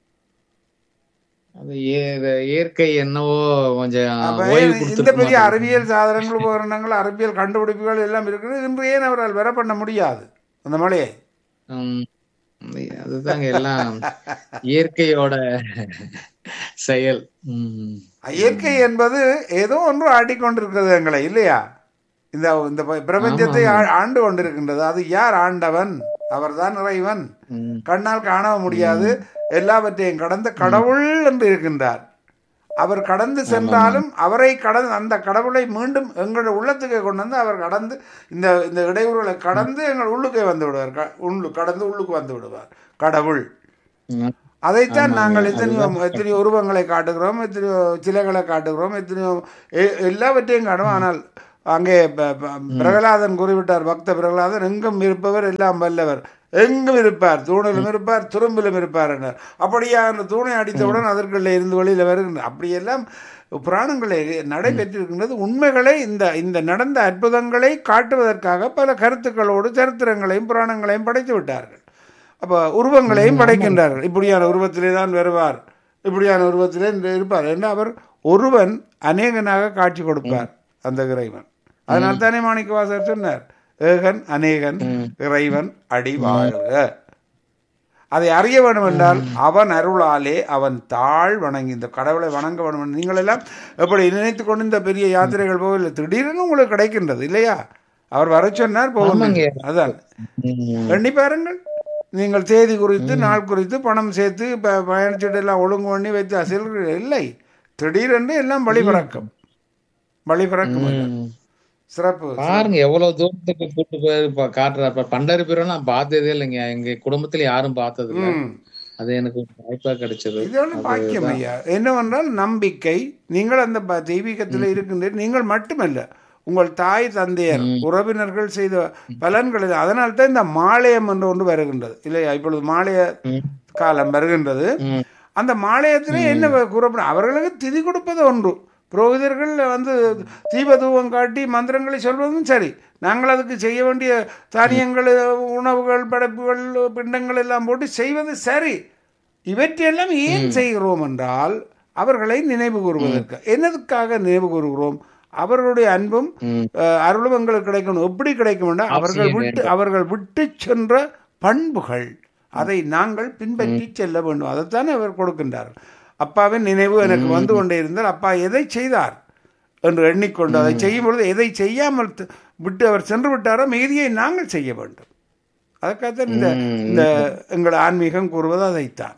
அது ஏ- இது இயற்கை என்னவோ கொஞ்சம் அப்ப ஓய்வு ஏன் இந்த கொடுத்துருக்க பெரிய மாட்டேங்குது. அறிவியல் சாதனங்கள் உபகரணங்கள் அறிவியல் கண்டுபிடிப்புகள் எல்லாம் இருக்குது இன்று ஏன் அவரால் வர பண்ண முடியாது அந்த மழையை ம், அதுதாங்க எல்லாம் இயற்கையோட செயல் ம் இயற்கை என்பது ஏதோ ஒன்று ஆட்டிக்கொண்டிருக்கிறது எங்களை இல்லையா இந்த இந்த ப- பிரபஞ்சத்தை ஆ- ஆண்டு கொண்டிருக்கின்றது அது யார் ஆண்டவன் அவர்தான் இறைவன் ம். கண்ணால் காண முடியாது எல்லாவற்றையும் கடந்த கடவுள் என்று இருக்கின்றார் அவர் கடந்து சென்றாலும் அவரை கடந்து அந்த கடவுளை மீண்டும் எங்கள் உள்ளத்துக்கு கொண்டு வந்து அவர் கடந்து இந்த இந்த இடையூறுகளை கடந்து எங்கள் உள்ளுக்கே வந்து விடுவார் க- உள்ளு கடந்து உள்ளுக்கு வந்து விடுவார் கடவுள் ம். அதைத்தான் ஆமாங்க. நாங்கள் எத்தனையோ அதுதான் எத்தனையோ உருவங்களை காட்டுகிறோம் எத்தனையோ சிலைகளை காட்டுகிறோம் எத்தனையோ எ- எல்லாவற்றையும் காட்டுவோம் ஆனால் அங்கே ப- ப- பிரகலாதன் கூறிவிட்டார் பக்த பிரகலாதன் எங்கும் இருப்பவர் எல்லாம் வல்லவர் எங்கும் இருப்பார் தூணிலும் இருப்பார் துரும்பிலும் இருப்பார் என்றார் அப்படியா அந்த தூணை அடித்தவுடன் அதற்குள்ளே இருந்து வெளியில் வருகின்ற அப்படியெல்லாம் புராணங்களில் நடைபெற்றிருக்கின்றது உண்மைகளை இந்த இந்த நடந்த அற்புதங்களை காட்டுவதற்காக பல கருத்துக்களோடு சரித்திரங்களையும் புராணங்களையும் படைத்து விட்டார்கள் அப்போ உருவங்களையும் படைக்கின்றார்கள் இப்படியான உருவத்திலே தான் வருவார் இப்படியான உருவத்திலே இந்த இருப்பார் என்று அவர் ஒருவன் அநேகனாக காட்சி கொடுப்பார் அந்த இறைவன் அதனால் தானே மாணிக்கவாசகர் சொன்னார் ஏகன் அநேகன் இறைவன் அடி வாழ்க அதை அறிய வேண்டும் என்றால் அவன் அருளாலே அவன் தாழ் வணங்கி இந்த கடவுளை வணங்க வேண்டும் என்று நீங்கள் எல்லாம் எப்படி நினைத்து கொண்டு இந்த பெரிய யாத்திரைகள் போகவில்லை திடீரென உங்களுக்கு கிடைக்கின்றது இல்லையா அவர் வர சொன்னார் போகும் ஆமாங்க. அதான் ம். எண்ணி பாருங்கள் நீங்கள் தேதி குறித்து நாள் குறித்து பணம் சேர்த்து ப- பயணச்சீட்டு எல்லாம் ஒழுங்கு பண்ணி வைத்து அசல் இல்லை திடீரென்று எல்லாம் வழி பிறக்கும் வழி பிறக்கும் அது. ம். சிறப்பு பாருங்க எவ்வளவு தூரத்துக்கு கூட்டு போய் இப்ப காட்டுறாரு இப்ப பண்டரிபுரம் நான் பார்த்ததே இல்லைங்க எங்க குடும்பத்துல யாரும் பார்த்தது இல்ல ம். அது எனக்கு ஒரு வாய்ப்பா கிடைச்சது இது ஒன்று பாக்கியம் ஐயா என்னவென்றால் நம்பிக்கை நீங்கள் அந்த ப- தெய்வீகத்தில் இருக்கின்ற நீங்கள் மட்டுமல்ல உங்கள் தாய் தந்தையர் உறவினர்கள் செய்த பலன்கள் இது. அதனால்தான் இந்த மாலயம் என்று ஒன்று வருகின்றது இல்லையா இப்பொழுது மாலய காலம் வருகின்றது ம். அந்த மாலயத்திலே என்ன கூறப்படும் அவர்களுக்கு திதி கொடுப்பது ஒன்று புரோகிதர்கள் வந்து தீபதூபம் காட்டி மந்திரங்களை சொல்வதும் சரி நாங்கள் அதுக்கு செய்ய வேண்டிய தானியங்கள் உணவுகள் படைப்புகள் பிண்டங்கள் எல்லாம் போட்டு செய்வது சரி இவற்றையெல்லாம் ஏன் செய்கிறோம் என்றால் அவர்களை நினைவு கூறுவதற்கு என்னதுக்காக நினைவு கூறுகிறோம் அவர்களுடைய அன்பும் ம். அஹ், அருளும் எங்களுக்கு கிடைக்கணும் எப்படி கிடைக்கும் என்றால் அவர்கள் விட்டு அவர்கள் விட்டு சென்ற பண்புகள் அதை நாங்கள் பின்பற்றி செல்ல வேண்டும் அதைத்தானே அவர் கொடுக்கின்றார் அப்பாவின் நினைவு எனக்கு வந்து கொண்டே இருந்தால் அப்பா எதை செய்தார் என்று எண்ணிக்கொண்டு அதை செய்யும் பொழுது எதை செய்யாமல் த- விட்டு அவர் சென்று விட்டாரோ மீதியை நாங்கள் செய்ய வேண்டும் அதற்காகத்தான் இந்த இந்த எங்கள் ஆன்மீகம் கூறுவது அதைத்தான்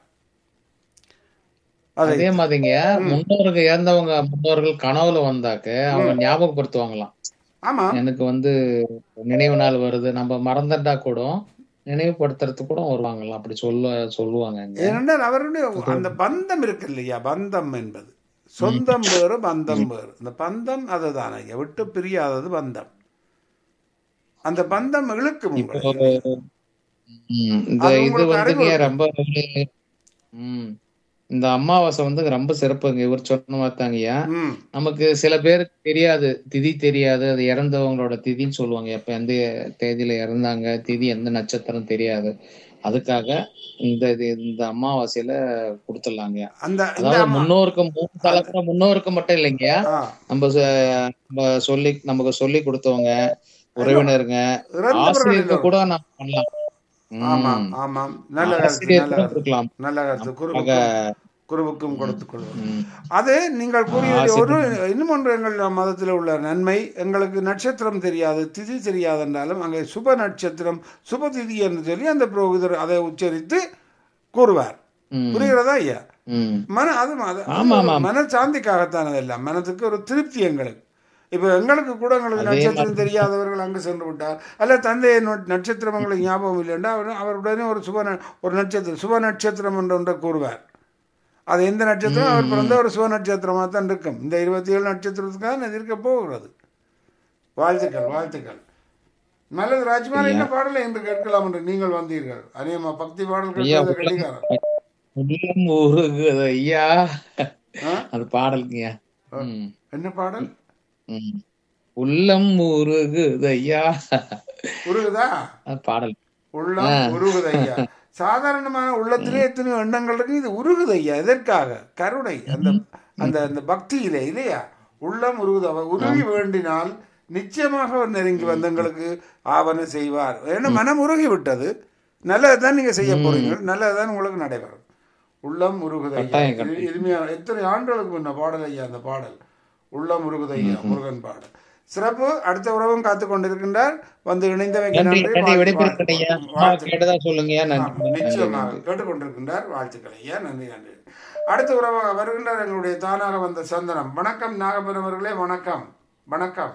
அதை அதே மாதிரிங்க முன்னோர்கள் இறந்தவங்க முன்னோர்கள் கனவுல வந்தாக்க அவங்க ஞாபகப்படுத்துவாங்களாம் ஆமா எனக்கு வந்து நினைவு நாள் வருது நம்ம மறந்துட்டா கூட நினைவுபடுத்துறதுக்கு கூட வருவாங்களாம் அப்படி சொல்ல சொல்லுவாங்க இங்க. ஏனென்றால் அவருடைய அந்த பந்தம் இருக்கு இல்லையா பந்தம் என்பது சொந்தம் வேறு பந்தம் வேறு இந்த பந்தம் அதுதான் ஐயா விட்டு பிரியாதது பந்தம் அந்த பந்தம் இழுக்கும் உங்களை ம், இந்த அது இது உங்களுக்கு வந்துங்க அறிவு ரொம்ப ம் இந்த அமாவாசை வந்து ரொம்ப சிறப்புங்க இவர் சொன்ன மாதிரிதாங்கய்யா ம் நமக்கு சில பேருக்கு தெரியாது திதி தெரியாது அது இறந்தவங்களோட திதின்னு சொல்லுவாங்க எப்ப எந்த தேதியில இறந்தாங்க திதி எந்த நட்சத்திரம் தெரியாது அதுக்காக இந்த இது இந்த அமாவாசையில கொடுத்துடலாங்க அந்த இந்த அதாவது அம்மா- முன்னோருக்கு மூணு தலைமுறை முன்னோருக்கு மட்டும் இல்லைங்க ஆ, நம்ம ச- நம்ம சொல்லி நமக்கு சொல்லி கொடுத்தவங்க உறவினருங்க இறந்தவர்கள் ஆசிரியருக்கு எல்லோரும். கூட நம்ம பண்ணலாம் ஆமாம் ம். ஆமாம் நல்ல கருத்து ஆசிரியர் நல்ல கூட கருத்து கொடுக்கலாம் நல்ல கருத்து ஆக குருவுக்கும் குருவுக்கும் கொடுத்துக் கொள்வோம் ம். அது நீங்கள் கூறியது ஆசிரியர். ஒரு இன்னும் ஒன்று எங்கள் மதத்தில் உள்ள நன்மை எங்களுக்கு நட்சத்திரம் தெரியாது திதி தெரியாது என்றாலும் அங்கே சுப நட்சத்திரம் சுப திதி என்று சொல்லி அந்த புரோகிதர் அதை உச்சரித்து கூறுவார் ம். புரிகிறதா ஐயா ம். மன அது அது- ஆமா, அது ஆமா. மன சாந்திக்காகத்தான் அதெல்லாம் மனதுக்கு ஒரு திருப்தி எங்களுக்கு இப்போ எங்களுக்கு கூட எங்களுக்கு அதே நட்சத்திரம் தெரியாதவர்கள் அங்கு சென்று விட்டார் அல்ல தந்தை நொ- நட்சத்திரம் உங்களுக்கு ஞாபகம் இல்லைன்னா அவர் அவர் உடனே ஒரு சுப ந- ஒரு நட்சத்திரம் சுப நட்சத்திரம் என்று ஒன்றை கூறுவார் அது எந்த நட்சத்திரம் அவர் பிறந்த ஒரு சுப நட்சத்திரமாக தான் இருக்கும் இந்த இருபத்தி ஏழு நட்சத்திரத்துக்காக அது இருக்க போகிறது வாழ்த்துக்கள் வாழ்த்துக்கள் நல்லது ராஜ்குமார் என்ன பாடலை என்று கேட்கலாம் என்று நீங்கள் வந்தீர்கள் அநேகமா பக்தி பாடல் ஐயா, கேட்பது கடிகாரம் உள்ளம் உருகுது ஐயா ஆ? அது பாடலுங்கய்யா ம். என்ன பாடல் ம். உள்ளம் உருகுது ஐயா உருகுதா அது பாடல் உள்ளம் உருகுது ஐயா சாதாரணமான உள்ளத்திலே எத்தனையோ எண்ணங்கள் இருக்கு இது உருகுது ஐயா எதற்காக கருணை அந்த அந்த அந்த பக்தியிலே இல்லையா உள்ளம் உருகுது அவர் உருகி வேண்டினால் நிச்சயமாக அவர் நெருங்கி வந்தங்களுக்கு ஆவன செய்வார் ஏன்னா மனம் உருகி விட்டது நல்லதுதான் நீங்க செய்ய போறீங்க நல்லதுதான் உங்களுக்கு நடைபெறும் உள்ளம் உருகுது ஐயா கட்டாயம், இது- இனிமையா எத்தனை ஆண்டுகளுக்கு முன்ன பாடல் ஐயா அந்த பாடல் உள்ளம் உருகுது ஐயா முருகன் பாடல் சிறப்பு அடுத்த உறவும் காத்து கொண்டிருக்கின்றார் வந்து இணைந்தவைக்கு நன்றி நன்றி நன்றி வாழ்த்து- விடைபெறுகிறேன் ஐயா வாழ்த்து- அம்மா வாழ்த்து- கேட்டதா சொல்லுங்கய்யா நன்றி ஆமாம், நன்றி நிச்சயமாக நன்றி கேட்டுக்கொண்டிருக்கின்றார் வாழ்த்துக்கள் ஐயா நன்றி நன்றி அடுத்த உறவாக வருகின்றார் எங்களுடைய தானாக வந்த சந்தனம் வணக்கம் நாகபுரம் அவர்களே வணக்கம் வணக்கம்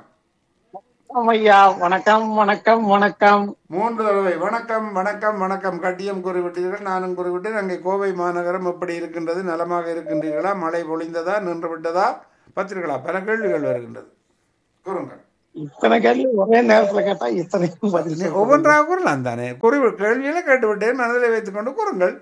ஐயா வணக்கம் வணக்கம் வணக்கம் மூன்று தடவை வணக்கம் வணக்கம் வணக்கம் கட்டியம் கூறிவிட்டீர்கள் நானும் கூறிவிட்டேன் அங்கே கோவை மாநகரம் எப்படி இருக்கின்றது நலமாக இருக்கின்றீர்களா மழை பொழிந்ததா நின்று விட்டதா பத்திரிகளா பல கேள்விகள் வருகின்றது கூறுங்கள் இத்தனை கேள்வி ஒரே நேரத்துல கேட்டா இத்தனைக்கும் பதில் நீ சொல்றது. ஒவ்வொன்றாக கூறலாம் தானே குறி கேள்வியில கேட்டுவிட்டேன் மனதில் வைத்துக் கொண்டு கூறுங்கள்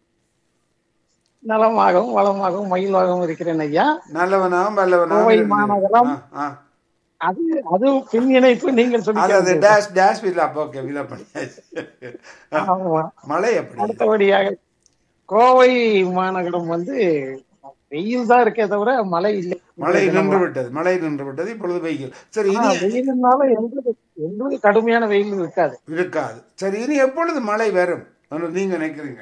நலமாகவும் வளமாகவும் மகிழ்வாகவும் இருக்கிறேன் ஐயா நல்லவனாகவும் வல்லவனாகவும் கோவை இருக்கிறீர்கள். மாநகரம். ஆ, ஆ. அது அது பின் இணைப்பு நீங்கள் சொல்லி அது அது dash dash villa okay villa பண்ணியாச்சு ஆமா. மழை எப்படி அடுத்தபடியாக கோவை மாநகரம் வந்து வெயில் தான் இருக்கே தவிர மழை இல்லை மழை நின்று விட்டது மழை நின்று விட்டது இப்பொழுது வெயில் சரி ஆனா, இனி வெயில்னால எங்களுக்கு எங்களுக்கு கடுமையான வெயில் இருக்காது இருக்காது சரி இனி எப்பொழுது மழை வரும் என்று நீங்க நினைக்கிறீங்க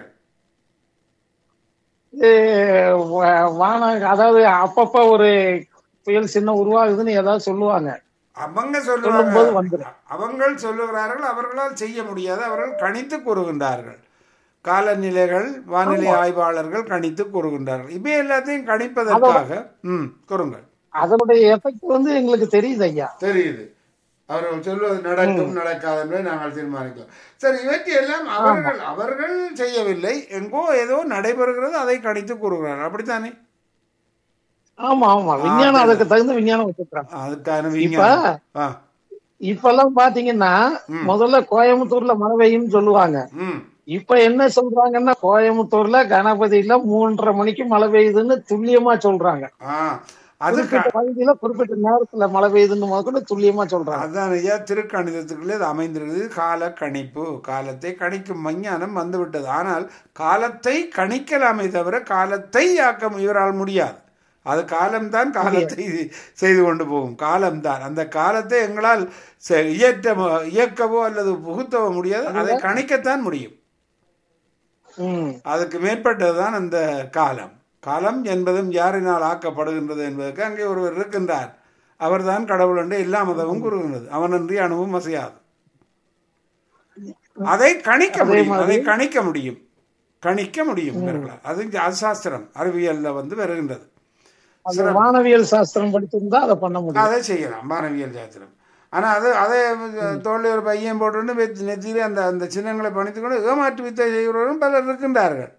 இது வ- வான அதாவது அப்பப்ப ஒரு புயல் சின்ன உருவாகுதுன்னு ஏதாவது சொல்லுவாங்க அவங்க சொல்லும்போது சொல்லுவாங்க வந்துடும் அவங்கள் சொல்லுகிறார்கள் அவர்களால் செய்ய முடியாது அவர்கள் கணித்து கூறுகின்றார்கள் காலநிலைகள் வானிலை ஆய்வாளர்கள் கணித்து கூறுகின்றார்கள் இவை எல்லாத்தையும் கணிப்பதற்காக ம் கூறுங்கள் அதனுடைய எஃபெக்ட் வந்து எங்களுக்கு தெரியுது ஐயா தெரியுது அவர்கள் சொல்வது நடக்கும் நடக்காது என்பதை நாங்கள் தீர்மானிக்கலாம் சரி இவற்றை எல்லாம் அவர்கள் அவர்கள் செய்யவில்லை எங்கோ ஏதோ நடைபெறுகிறது அதை கணித்து கூறுகிறார்கள் அப்படித்தானே ஆமா ஆமா விஞ்ஞானம் அதுக்கு தகுந்த விஞ்ஞானம் வச்சிருக்காங்க அதுக்கான இப்ப விஞ்ஞானம் ஆ இப்பெல்லாம் பாத்தீங்கன்னா முதல்ல கோயம்புத்தூர்ல மழை பெய்யும்னு சொல்லுவாங்க ம் இப்ப என்ன சொல்றாங்கன்னா கோயம்புத்தூர்ல கணபதியில மூன்றரை மணிக்கு மழை பெய்யுதுன்னு துல்லியமா சொல்றாங்க ஆ அது குறிப்பிட்ட பகுதியில குறிப்பிட்ட நேரத்துல மழை பெய்யுதுன்னு முதல்ல துல்லியமா சொல்றாங்க அதான் ஐயா திருக்கணிதத்துக்குள்ளே அது அமைந்திருக்கிறது கால கணிப்பு காலத்தை கணிக்கும் விஞ்ஞானம் வந்துவிட்டது ஆனால் காலத்தை கணிக்கலாமே தவிர காலத்தை ஆக்க இவரால் முடியாது அது காலம்தான் காலத்தை செய்து கொண்டு போகும் காலம்தான் அந்த காலத்தை எங்களால் செ- இயற்ற இயக்கவோ அல்லது புகுத்தவோ முடியாது அதை கணிக்கத்தான் முடியும் ம் அதுக்கு மேற்பட்டதுதான் அந்த காலம் காலம் என்பதும் யாரினால் ஆக்கப்படுகின்றது என்பதற்கு அங்கே ஒருவர் இருக்கின்றார் அவர்தான் கடவுள் என்று எல்லா மதமும் கூறுகின்றது அவனன்றி அணுவும் அசையாது அதை கணிக்க முடியும் அதை கணிக்க முடியும் கணிக்க முடியும் இவர்களால். அது அது சாஸ்திரம் அறிவியல்ல வந்து வருகின்றது அந்த வானவியல் சாஸ்திரம் படிச்சிருந்தா அதை பண்ண முடியும் அதை செய்யலாம் மாணவியல் சாஸ்திரம் ஆனா அது அதை தோல்வி ஒரு பையன் போட்டு வெத்தி- நெத்தியிலே அந்த அந்த சின்னங்களை பணித்துக் கொண்டு ஏமாற்று வித்தை செய்கிறவரும் பலர் இருக்கின்றார்கள்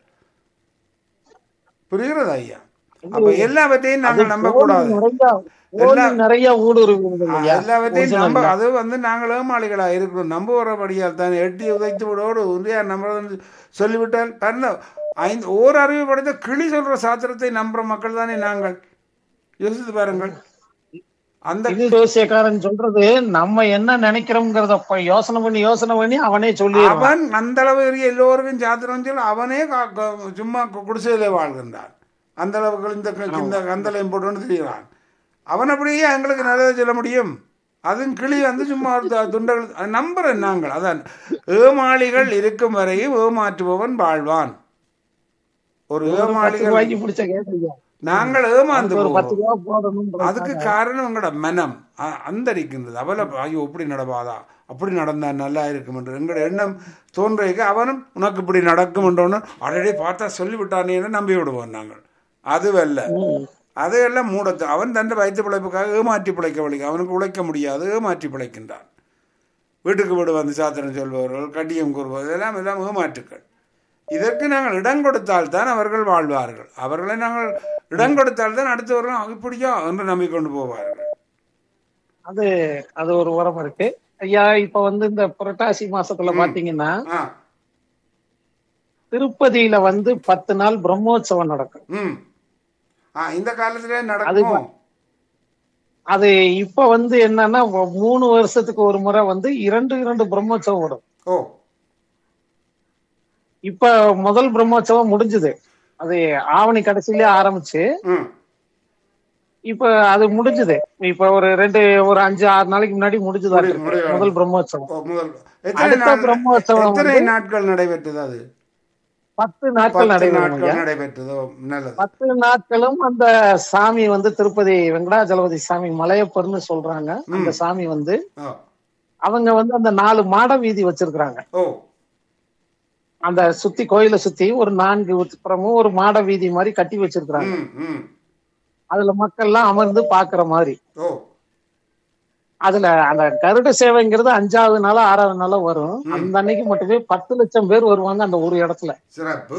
புரிகிறதா ஐயா அப்ப எல்லாவற்றையும் நாங்கள் நம்ப கூடாது நிறைய ஓடி நிறைய ஊடுருவுகிறது ஆ, ஐயா. எல்லாவற்றையும் நம்ப அது வந்து நாங்கள் ஏமாளிகளா இருக்கிறோம் நம்புகிறபடியால் தான் எட்டி உதைத்து விடோடு உண்மையார் நம்புறதுன்னு சொல்லிவிட்டால் பாருங்க ஐந்து ஓர் அறிவு படைத்த கிளி சொல்ற சாத்திரத்தை நம்புற மக்கள் தானே நாங்கள் யோசித்து பாருங்கள் அந்த இது ஜோசியக்காரன் சொல்றது நம்ம என்ன நினைக்கிறோம்ங்கிறத அப்ப யோசனை பண்ணி யோசனை பண்ணி அவனே சொல்லிடுவான் அவன் அந்த அளவு பெரிய எல்லோருக்கும் சாத்திரம் சொல்லி அவனே கா- கா- சும்மா கு- குடிசையிலே வாழ்கின்றான் அந்த அளவுக்கு இந்த க- இந்த கந்தலையும் போட்டு தெரிகிறான் அவன் அப்படியே எங்களுக்கு நல்லதை சொல்ல முடியும் அதுவும் கிளி வந்து சும்மா ஒரு த- துண்டங்கள் அது நம்புறேன் நாங்கள் அதான் ஏமாளிகள் இருக்கும் வரையும் ஏமாற்றுபவன் வாழ்வான் ஒரு பத்து ஏமாளிகள் ரூபாய்க்கு பிடிச்ச கேட்க நாங்கள் ஏமாந்து ஒரு பத்து போவோம் ரூபா போடணும் அதுக்கு காரணம் உங்களோட மனம் அ- அந்தரிக்கின்றது அவல ஐயோ இப்படி நடப்பாதா அப்படி நடந்தா நல்லா இருக்கும் என்று எங்களோட எண்ணம் தோன்றிக்கு அவனும் உனக்கு இப்படி நடக்கும் என்றோன்னு அடடே பார்த்தா சொல்லிவிட்டானேன்னு நம்பி விடுவோம் நாங்கள் அதுவல்ல அதையெல்லாம் மூடத்து அவன் தன் வயிற்று பிழைப்புக்காக ஏமாற்றி பிழைக்க வழிக்கு அவனுக்கு உழைக்க முடியாது ஏமாற்றி பிழைக்கின்றான் வீட்டுக்கு வீடு வந்து சாத்திரம் சொல்பவர்கள் கட்டியம் கூறுபவர்கள் இதெல்லாம் எல்லாம் ஏமாற்றுக்கள் இதற்கு நாங்கள் இடம் கொடுத்தால் தான் அவர்கள் வாழ்வார்கள் அவர்களை நாங்கள் இடம் கொடுத்தால் தான் அடுத்தவர்கள் "ஆ, இப்படியா என்று நம்பிக்கொண்டு போவார்கள் அது அது ஒரு உரம் இருக்கு ஐயா இப்ப வந்து இந்த புரட்டாசி மாசத்துல பாத்தீங்கன்னா ஆ திருப்பதியில வந்து பத்து நாள் பிரம்மோற்சவம் நடக்கும் ம் ஆ இந்த காலத்திலே நடக்கும் அது இப்ப வந்து என்னன்னா ஒ- மூணு வருஷத்துக்கு ஒரு முறை வந்து இரண்டு இரண்டு பிரம்மோற்சவம் வரும் ஓ இப்ப முதல் பிரம்மோற்சவம் முடிஞ்சது அது ஆவணி கடைசியிலே ஆரம்பிச்சு ம் இப்ப அது முடிஞ்சது இப்ப ஒரு ரெண்டு ஒரு அஞ்சு ஆறு நாளைக்கு முன்னாடி முடிஞ்சுதா முடி- இருக்கு. முடிவு. முதல் பிரம்மோற்சவம் ஓ, முதல் எத்தனை அடுத்த நாள் பிரம்மோற்சவம் எத்தனை வந்து நாட்கள் நடைபெற்றது அது பத்து நாட்கள் பத்து நடைபெறும் ஐயா. நாட்கள் நடைபெற்றது ஓ, நல்லது பத்து நாட்களும் அந்த சாமி வந்து திருப்பதி வெங்கடாஜலபதி சாமி மலையப்பர்னு சொல்றாங்க அந்த சாமி வந்து ஓ அவங்க வந்து அந்த நாலு மாட வீதி வச்சிருக்கிறாங்க ஓ அந்த சுத்தி கோயிலை சுத்தி ஒரு நான்கு புறமும் ஒரு மாட வீதி மாதிரி கட்டி வச்சிருக்கிறாங்க ம் ம் அதுல மக்கள் எல்லாம் அமர்ந்து பாக்குற மாதிரி ஓ அதுல அந்த கருட சேவைங்கிறது அஞ்சாவது நாளா ஆறாவது நாளா வரும் அந்த அன்னைக்கு மட்டுமே பத்து லட்சம் பேர் வருவாங்க அந்த ஒரு இடத்துல சிறப்பு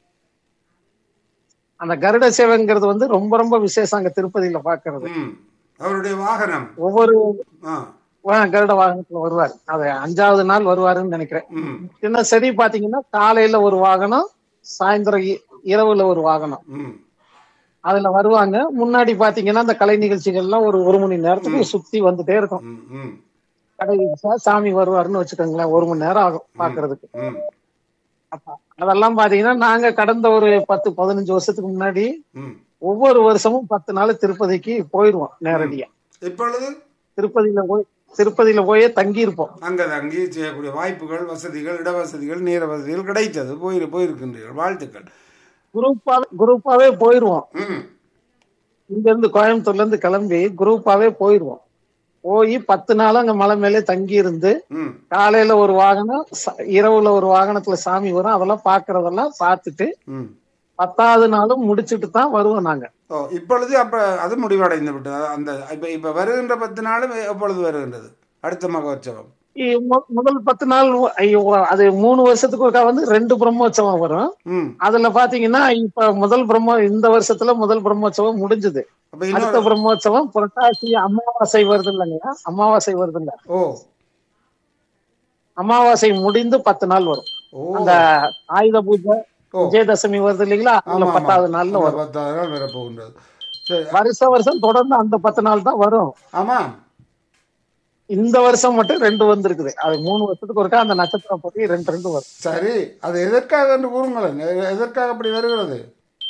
அந்த கருட சேவைங்கிறது வந்து ரொம்ப ரொம்ப விசேஷம் அங்க திருப்பதியில பாக்குறது ம் அவருடைய வாகனம் ஒவ்வொரு ஆ வா- கருட வாகனத்துல வருவார் அது அஞ்சாவது நாள் வருவாருன்னு நினைக்கிறேன் ம் தினசரி பாத்தீங்கன்னா காலையில ஒரு வாகனம் சாயந்தரம் இ- இரவுல ஒரு வாகனம் ம் அதுல வருவாங்க முன்னாடி பாத்தீங்கன்னா அந்த கலை நிகழ்ச்சிகள்லாம் ஒரு ஒரு மணி நேரத்துக்கு சுத்தி வந்துட்டே இருக்கும் ம் ம் கடை சா- சாமி வருவாருன்னு வச்சுக்கோங்களேன் ஒரு மணி நேரம் ஆகும் பாக்குறதுக்கு ம் அப்ப அதெல்லாம் பாத்தீங்கன்னா நாங்க கடந்த ஒரு பத்து பதினஞ்சு வருஷத்துக்கு முன்னாடி ம் ஒவ்வொரு வருஷமும் பத்து நாள் திருப்பதிக்கு போயிருவோம் நேரடியா இப்பொழுது திருப்பதியில போய் திருப்பதியில போய் தங்கி இருப்போம் அங்கே தங்கி செய்யக்கூடிய வாய்ப்புகள் வசதிகள் இட வசதிகள் நேர வசதிகள் கிடைத்தது போயிரு போயிருக்கின்றீர்கள் வாழ்த்துக்கள் குரூப்பாவே குரூப்பாவே போயிருவோம் ம் இங்க இருந்து கோயம்புத்தூர்ல இருந்து கிளம்பி குரூப்பாவே போயிருவோம் போய் பத்து நாள் அங்க மலை மேலே தங்கி இருந்து ம் காலையில ஒரு வாகனம் ச- இரவுல ஒரு வாகனத்துல சாமி வரும் அதெல்லாம் பாக்குறதெல்லாம் பார்த்துட்டு ம் பத்தாவது நாளும் முடிச்சிட்டு தான் வருவோம் நாங்க ஓ இப்பொழுது அப்ப அது முடிவடைந்து விட்டது அந்த இப்ப இப்ப வருகின்ற பத்து நாளும் எப்பொழுது வருகின்றது அடுத்த மகோற்சவம் இ- மு- முதல் பத்து நாள் வ- ஐயோ, அது மூணு வருஷத்துக்கு ஒருக்கா வந்து ரெண்டு பிரம்மோற்சவம் வரும் ம் அதுல பாத்தீங்கன்னா இப்ப முதல் பிரம்மோ இந்த வருஷத்துல முதல் பிரம்மோற்சவம் முடிஞ்சது அப்ப அடுத்த இன்னொரு பிரம்மோற்சவம் புரட்டாசி அமாவாசை வருது இல்லைங்க அமாவாசை வருதுங்க ஓ அமாவாசை முடிந்து பத்து நாள் வரும் ஓ அந்த ஆயுத பூஜை ஓ விஜயதசமி வருது இல்லைங்களா ஆமா, அதுல ஆமா. பத்தாவது நாள்ல அந்த வரும் பத்தாவது நாள் வரப்போகின்றது சரி வருஷ வருஷம் தொடர்ந்து அந்த பத்து நாள் தான் வரும் ஆமா இந்த வருஷம் மட்டும் ரெண்டு வந்திருக்குது அது மூணு வருஷத்துக்கு ஒருக்கா அந்த நட்சத்திரம் போய் ரெண்டு ரெண்டு வரும் சரி அது எதற்காக என்று கூறுங்களேன் எ- எதற்காக அப்படி வருகிறது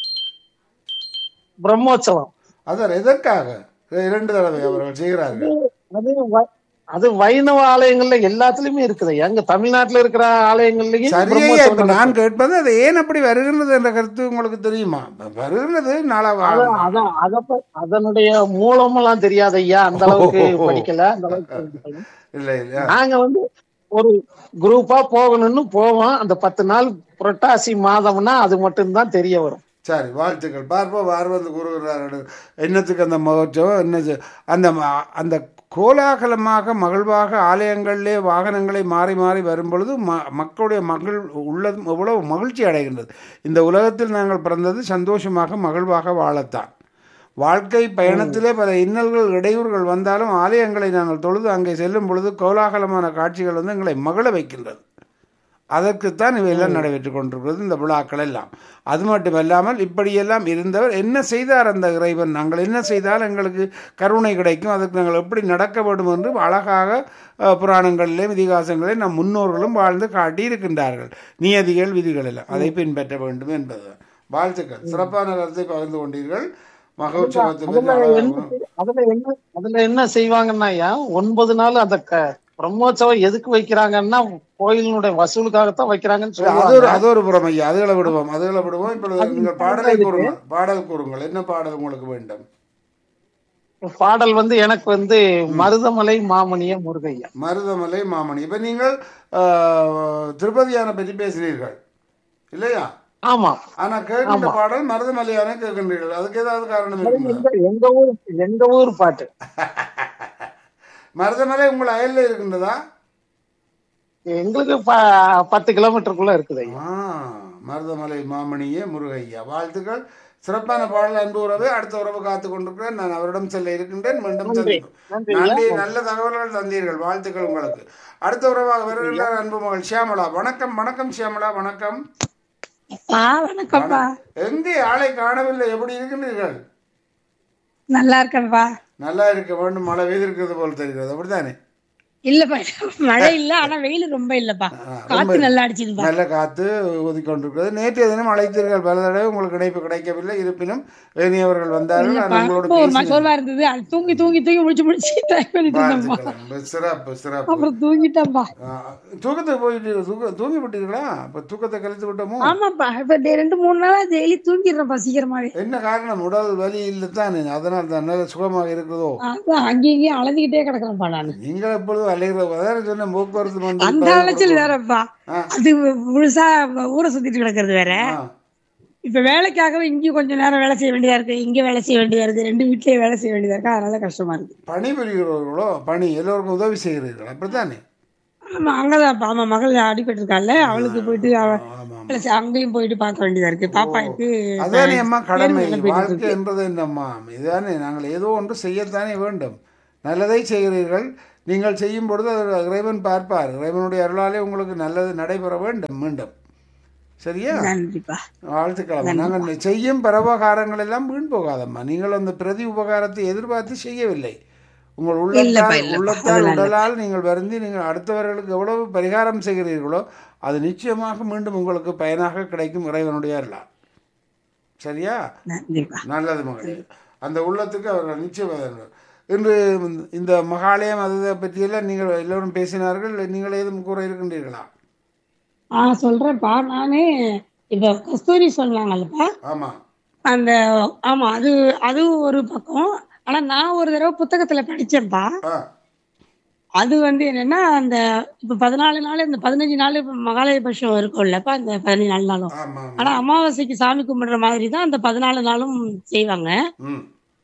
பிரம்மோற்சவம் அதான் எதற்காக இரண்டு தடவை அவர்கள் செய்கிறார்கள் அது வ- அது வைணவ ஆலயங்கள்ல எல்லாத்துலயுமே இருக்குது எங்க தமிழ்நாட்டுல இருக்கிற ஆலயங்கள்லயும் சரியா பிரம்மோற்சவம் இப்ப நடக்கும். நான் கேட்பது அது ஏன் அப்படி வருகின்றது என்ற கருத்து உங்களுக்கு தெரியுமா வருகின்றது நாளா அதான், அதான், அத ப- அதனுடைய மூலமெல்லாம் தெரியாது ஐயா அந்த அளவுக்கு ஓ. படிக்கல அந்த அளவுக்கு படிக்கல. இல்ல இல்ல நாங்க வந்து ஒரு குரூப்பா போகணும்னு போவோம் அந்த பத்து நாள் புரட்டாசி மாதம்னா அது மட்டும்தான் தெரிய வரும் சரி வாழ்த்துக்கள் பார்ப்போம் வார் வந்து கூறுகிறார்கள் என்னத்துக்கு அந்த மகோற்சவம் என்ன செ- அந்த ம- அந்த கோலாகலமாக மகிழ்வாக ஆலயங்களிலே வாகனங்களை மாறி மாறி வரும் பொழுது ம மக்களுடைய மகிழ் உள்ளதும் எவ்வளவு மகிழ்ச்சி அடைகின்றது இந்த உலகத்தில் நாங்கள் பிறந்தது சந்தோஷமாக மகிழ்வாக வாழத்தான் வாழ்க்கை பயணத்திலே பல இன்னல்கள் இடையூறுகள் வந்தாலும் ஆலயங்களை நாங்கள் தொழுது அங்கே செல்லும் பொழுது கோலாகலமான காட்சிகள் வந்து எங்களை மகிழ வைக்கின்றது அதற்குத்தான் இவையெல்லாம் நடைபெற்றுக் கொண்டிருக்கிறது இந்த விழாக்கள் எல்லாம் அது மட்டுமல்லாமல் இப்படியெல்லாம் இருந்தவர் என்ன செய்தார் அந்த இறைவன் நாங்கள் என்ன செய்தால் எங்களுக்கு கருணை கிடைக்கும் அதற்கு நாங்கள் எப்படி நடக்க வேண்டும் என்று அழகாக அஹ், புராணங்களிலே இதிகாசங்களிலே நம் முன்னோர்களும் வாழ்ந்து காட்டியிருக்கின்றார்கள் நியதிகள் விதிகள் எல்லாம் அதை பின்பற்ற வேண்டும் என்பது வாழ்த்துக்கள் சிறப்பான கருத்தை பகிர்ந்து கொண்டீர்கள் மகோற்சவத்தை பற்றி அதுல என்ன அழகாக செய்- அதுல என்ன அதுல என்ன செய்வாங்கன்னா ஐயா ஒன்பது நாள் அந்த க- பிரம்மோற்சவம் எதுக்கு வைக்கிறாங்கன்னா கோயிலினுடைய வசூலுக்காகத்தான் வைக்கிறாங்கன்னு இல்ல, அது சொல்லுவாங்க ஒரு அது ஒரு புறம் ஐயா அதுகளை விடுவோம் அதுகளை விடுவோம் இப்பொழுது நீங்கள் பாடலை கூறுங்கள் பாடல் கூறுங்கள் என்ன பாடல் உங்களுக்கு வேண்டும் பாடல் வந்து எனக்கு வந்து மருதமலை மாமணிய முருகையா மருதமலை மாமணி இப்ப நீங்கள் ஆஹ், திருப்பதியான பற்றி பேசினீர்கள் இல்லையா ஆமா ஆனா கேட்கின்ற பாடல் மருதமலையான கேட்கின்றீர்கள் அதுக்கு ஏதாவது காரணம் இருக்குங்களா எங்க எங்க ஊர் எங்க ஊர் பாட்டு மருதமலை உங்கள் அயல்ல இருக்கின்றதா எங்களுக்கு ப- பத்து கிலோமீட்டருக்குள்ள இருக்குது ஐயா ஆ மருதமலை மாமணியே முருகையா வாழ்த்துக்கள் சிறப்பான பாடல் அன்பு உறவு அடுத்த உறவு காத்து கொண்டிருக்கிறேன் நான் அவரிடம் செல்ல இருக்கின்றேன் மீண்டும் சந்திப்போம் நன்றி நன்றி நல்ல தகவல்கள் தந்தீர்கள் வாழ்த்துக்கள் உங்களுக்கு அடுத்த உறவாக வருகின்றார் அன்பு மகள் ஷியாமளா வணக்கம் வணக்கம் ஷியாமளா வணக்கம் ஆ வணக்கம்ப்பா எங்கே ஆளை காணவில்லை எப்படி இருக்கின்றீர்கள் நல்லா இருக்கேன்ப்பா நல்லா இருக்க வேண்டும் மழை பெய்திருக்கிறது போல் தெரிகிறது அப்படித்தானே இல்லப்பா மழை இல்ல ஆனா வெயில் ரொம்ப இல்லப்பா ஆ, ரொம்ப காத்து நல்லா அடிச்சுதுப்பா நல்ல காத்து ஊதிக்கொண்டிருக்கிறது நேற்றைய தினம் அழைத்தீர்கள் பல தடவை உங்களுக்கு இணைப்பு கிடைக்கவில்லை இருப்பினும் வேணியவர்கள் வந்தார்கள் நான் உங்களோட இப்போ ஒரு மாதிரி பேசினேன் சோர்வா இருந்தது அது தூங்கி தூங்கி தூங்கி முடிச்சு முடிச்சு ட்ரை பண்ணிட்டு இருந்தேன்ப்பா வாழ்த்துக்கள். சிறப்பு சிறப்பு அப்புறம் தூங்கிட்டேன்ப்பா ஆ, தூக்கத்துக்கு போயிட்டு தூக்க தூங்கி விட்டீர்களா இப்ப தூக்கத்தை கழித்து விட்டோமோ ஆமாப்பா இப்ப டே- ரெண்டு மூணு நாளா டெய்லி தூங்கிடுறேன்ப்பா சீக்கிரமாவே என்ன காரணம் உடல் வலி இல்லை தானே அதனால் தான் நல்ல சுகமாக இருக்கிறதோ அதான் அங்கேயும் இங்கேயும் அலைஞ்சுக்கிட்டே கிடக்குறேன்ப்பா நானு நீங்கள் எப்பொழுதும் அலைகிற அதான் சொன்ன போக்குவரத்து அந்த மண்டலம் அலைச்சல் வேறப்பா ஆ. அது முழுசா ஊரை சுத்திட்டு கிடக்கிறது வேற ஆ, இப்ப வேலைக்காகவே இங்கேயும் கொஞ்ச நேரம் வேலை செய்ய வேண்டியதா இருக்கு இங்க வேலை செய்ய வேண்டியதா இருக்கு ரெண்டு வீட்லயே வேலை செய்ய வேண்டியதா இருக்கு அதனால கஷ்டமா இருக்கு பணி புரிகிறவர்களோ பணி எல்லோருக்கும் உதவி செய்கிறீர்கள் அப்படித்தானே ஆமா அங்கதான் ஆமா மகள் அடிபட்டு இருக்கால அவளுக்கு போயிட்டு அவ ஆமாம் வேலை செய்ய- அங்கேயும் போயிட்டு பார்க்க வேண்டியதா இருக்கு பாப்பாவுக்கு அதானே அம்மா கடமை தேர்வு போயிட்டு வாழ்க்கை இருக்கு. என்பது என்னம்மா இதுதானே நாங்கள் ஏதோ ஒன்று செய்யத்தானே வேண்டும் நல்லதை செய்கிறீர்கள் நீங்கள் செய்யும் பொழுது அது இறைவன் பார்ப்பார் இறைவனுடைய அருளாலே உங்களுக்கு நல்லது நடைபெற வேண்டும் மீண்டும் சரியா நன்றிப்பா வாழ்த்துக்கள் நாங்கள் செய்யும் பரவகாரங்கள் எல்லாம் வீண் போகாதம்மா நீங்கள் அந்த பிரதி உபகாரத்தை எதிர்பார்த்து செய்யவில்லை உங்கள் இல்லப்பா, உள்ளத்தால் இல்லப்பா. உள்ளத்தால் அதெல்லாம் இல்ல. உடலால் நீங்கள் வருந்தி நீங்கள் அடுத்தவர்களுக்கு எவ்வளவு பரிகாரம் செய்கிறீர்களோ அது நிச்சயமாக மீண்டும் உங்களுக்கு பயனாக கிடைக்கும் இறைவனுடைய அருளால் சரியா நன்றிப்பா நல்லது மகளே அந்த உள்ளத்துக்கு அவர்கள் நிச்சயம் வருவார்கள். இன்று இந்த மகாலயம் அதை பற்றியெல்லாம் நீங்கள் எல்லோரும் பேசினார்கள் நீங்கள் ஏதும் கூற இருக்கின்றீர்களா ஆ சொல்றேன்ப்பா நானே இப்ப கஸ்தூரி சொன்னாங்கல்லப்பா ஆமா அந்த ஆமா அது அது ஒரு பக்கம் ஆனா நான் ஒரு தடவை புத்தகத்துல படிச்சேன்ப்பா ஆ அது வந்து என்னன்னா அந்த இப்ப பதினாலு நாள் இந்த பதினஞ்சு நாள் இப்ப மகாலய பட்சம் இருக்கும்லப்பா அந்த பதினஞ்சு நாலு நாளும் ஆமா ஆனா அமாவாசைக்கு சாமி கும்பிடுற மாதிரி தான் அந்த பதினாலு நாளும் செய்வாங்க ம்